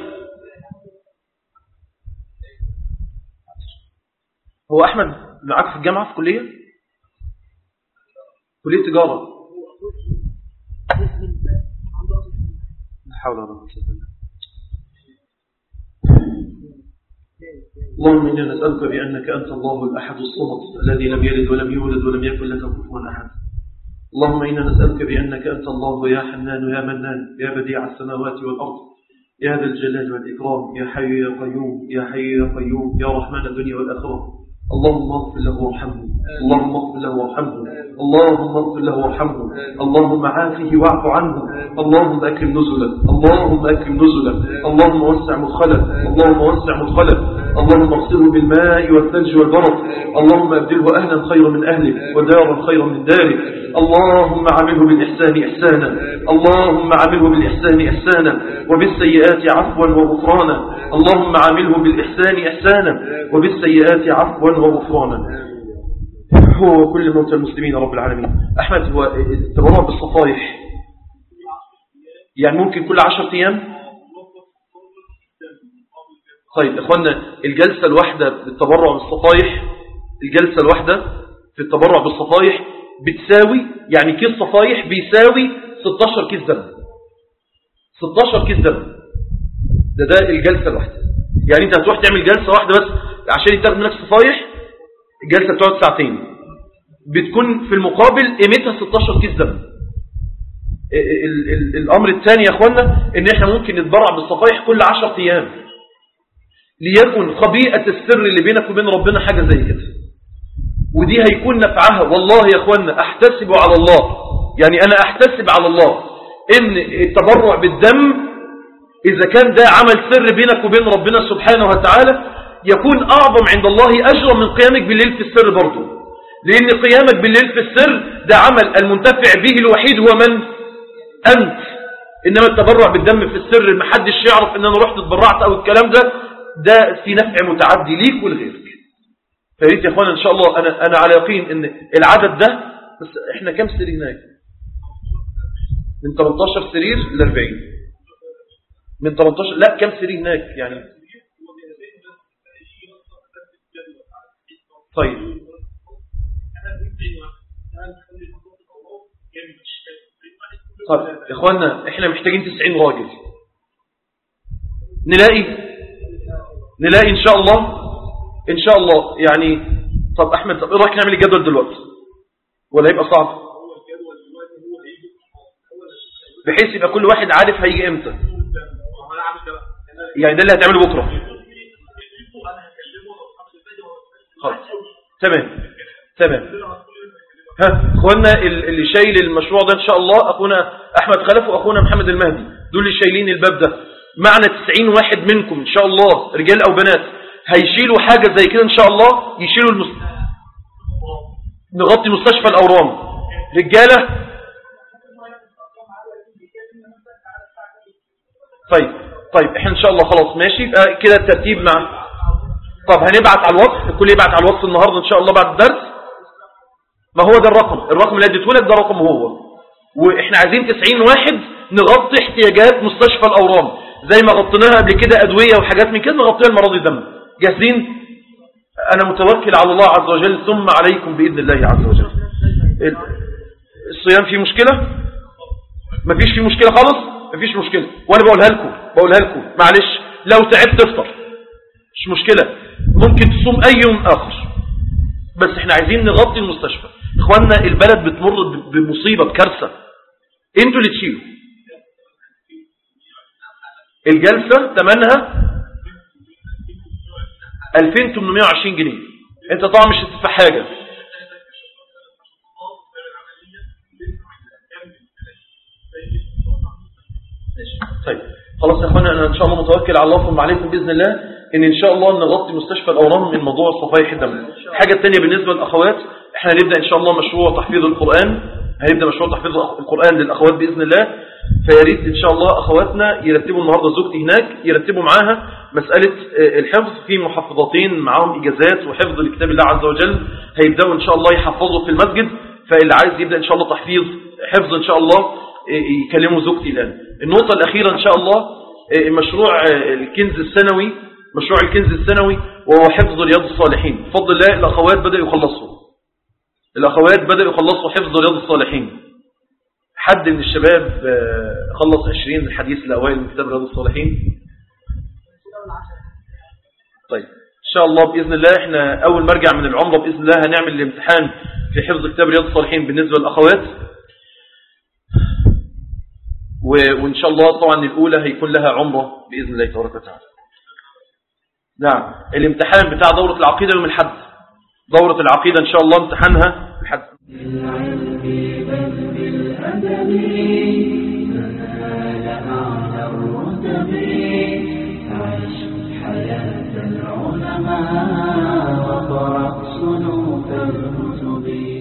هو احمد معاك في الجامعة في كلية كلية تجارة لا حول ولا قوة الا بالله اللهم إنا نسألك بأنك أنت الله الأحد الصمد الذي لم يلد ولم يولد ولم يكن له كفوا أحد اللهم إنا نسألك بأنك أنت الله يا حنان يا منان يا بديع السماوات والأرض يا ذا الجلال والإكرام يا حي يا قيوم يا حي يا قيوم يا رحمن الدنيا والآخرة اللهم اغفر له وارحمه اللهم اغفر له وارحمه اللهم اغفر له وارحمه اللهم عافه واعف عنه اللهم اكرم نزله اللهم اكرم نزله اللهم وسع مدخله اللهم وسع مدخله اللهم اغسله بالماء والثلج والبرد اللهم ابدله اهلا خيرا من اهله ودارا خيرا من داره اللهم عامله بالاحسان احسانا اللهم عامله بالاحسان احسانا وبالسيئات عفوا وغفرانا اللهم عامله بالاحسان احسانا وبالسيئات عفوا وغفرانا هو كل موتى المسلمين رب العالمين أحمد هو التبرع بالصفائح يعني ممكن كل عشر أيام طيب إخوانا الجلسة الواحدة بالتبرع بالصفائح الجلسة الواحدة في التبرع بالصفائح بتساوي يعني كيس صفائح بيساوي 16 كيس دم 16 كيس دم ده ده الجلسة الواحدة يعني انت هتروح تعمل جلسة واحدة بس عشان تاخد منك صفايح الجلسة بتقعد ساعتين بتكون في المقابل قيمتها 16 كيس دم ال ال الامر الثاني يا اخوانا ان احنا ممكن نتبرع بالصفايح كل 10 ايام ليكن خبيئة السر اللي بينك وبين ربنا حاجة زي كده ودي هيكون نفعها والله يا اخوانا احتسب على الله يعني انا احتسب على الله ان التبرع بالدم اذا كان ده عمل سر بينك وبين ربنا سبحانه وتعالى يكون اعظم عند الله اجرا من قيامك بالليل في السر برضه لان قيامك بالليل في السر ده عمل المنتفع به الوحيد هو من انت انما التبرع بالدم في السر محدش يعرف ان انا رحت اتبرعت او الكلام ده ده في نفع متعدي ليك ولغيرك فياريت يا اخوانا ان شاء الله انا انا على يقين ان العدد ده بس احنا كام سرير هناك من 18 سرير ل 40 من 18 لا كام سرير هناك يعني طيب طيب يا اخوانا احنا محتاجين 90 راجل نلاقي نلاقي ان شاء الله ان شاء الله يعني طب احمد طب ايه رايك نعمل الجدول دلوقتي ولا هيبقى صعب بحيث يبقى كل واحد عارف هيجي امتى يعني ده اللي هتعمله بكره خلاص تمام تمام ها اخوانا اللي شايل المشروع ده ان شاء الله اخونا احمد خلف واخونا محمد المهدي دول اللي شايلين الباب ده معنى 90 واحد منكم ان شاء الله رجال او بنات هيشيلوا حاجة زي كده ان شاء الله يشيلوا المس... نغطي مستشفى الاورام رجالة طيب طيب احنا ان شاء الله خلاص ماشي آه كده الترتيب مع طب هنبعت على الواتس الكل يبعت على الواتس النهاردة ان شاء الله بعد الدرس ما هو ده الرقم الرقم اللي اديته لك ده رقم هو واحنا عايزين 90 واحد نغطي احتياجات مستشفى الاورام زي ما غطيناها قبل كده ادويه وحاجات من كده نغطيها المرض الدم جاهزين انا متوكل على الله عز وجل ثم عليكم باذن الله عز وجل الصيام فيه مشكله مفيش فيه مشكله خالص مفيش مشكله وانا بقولها لكم بقولها لكم معلش لو تعبت تفطر مش مشكله ممكن تصوم اي يوم اخر بس احنا عايزين نغطي المستشفى اخواننا البلد بتمر بمصيبه بكارثه انتوا اللي تشيلوا الجلسة ثمنها 2820 جنيه انت طبعا مش هتدفع حاجة طيب خلاص يا اخوانا انا ان شاء الله متوكل على الله ثم عليكم باذن الله ان ان شاء الله نغطي مستشفى الاورام من موضوع صفايح الدم الحاجه الثانيه بالنسبه للاخوات احنا هنبدا ان شاء الله مشروع تحفيظ القران هنبدا مشروع تحفيظ القران للاخوات باذن الله فيا ريت ان شاء الله اخواتنا يرتبوا النهارده زوجتي هناك يرتبوا معاها مساله الحفظ في محفظتين معاهم اجازات وحفظ لكتاب الله عز وجل هيبداوا ان شاء الله يحفظوا في المسجد فاللي عايز يبدا ان شاء الله تحفيظ حفظ ان شاء الله يكلموا زوجتي الان النقطه الاخيره ان شاء الله مشروع الكنز السنوي مشروع الكنز السنوي وهو حفظ رياض الصالحين بفضل الله الاخوات بداوا يخلصوا الاخوات بداوا يخلصوا حفظ رياض الصالحين حد من الشباب خلص 20 الحديث الأوائل من كتاب رياض الصالحين طيب إن شاء الله بإذن الله إحنا أول ما ارجع من العمرة بإذن الله هنعمل الامتحان في حفظ كتاب رياض الصالحين بالنسبة للأخوات وإن شاء الله طبعا الأولى هيكون لها عمرة بإذن الله تبارك وتعالى نعم الامتحان بتاع دورة العقيدة يوم الحد دورة العقيدة إن شاء الله امتحانها الحد بالعلم بل بالأدب تنال أعلى الرتب عش حياة العلماء وقرأ صنوف الكتب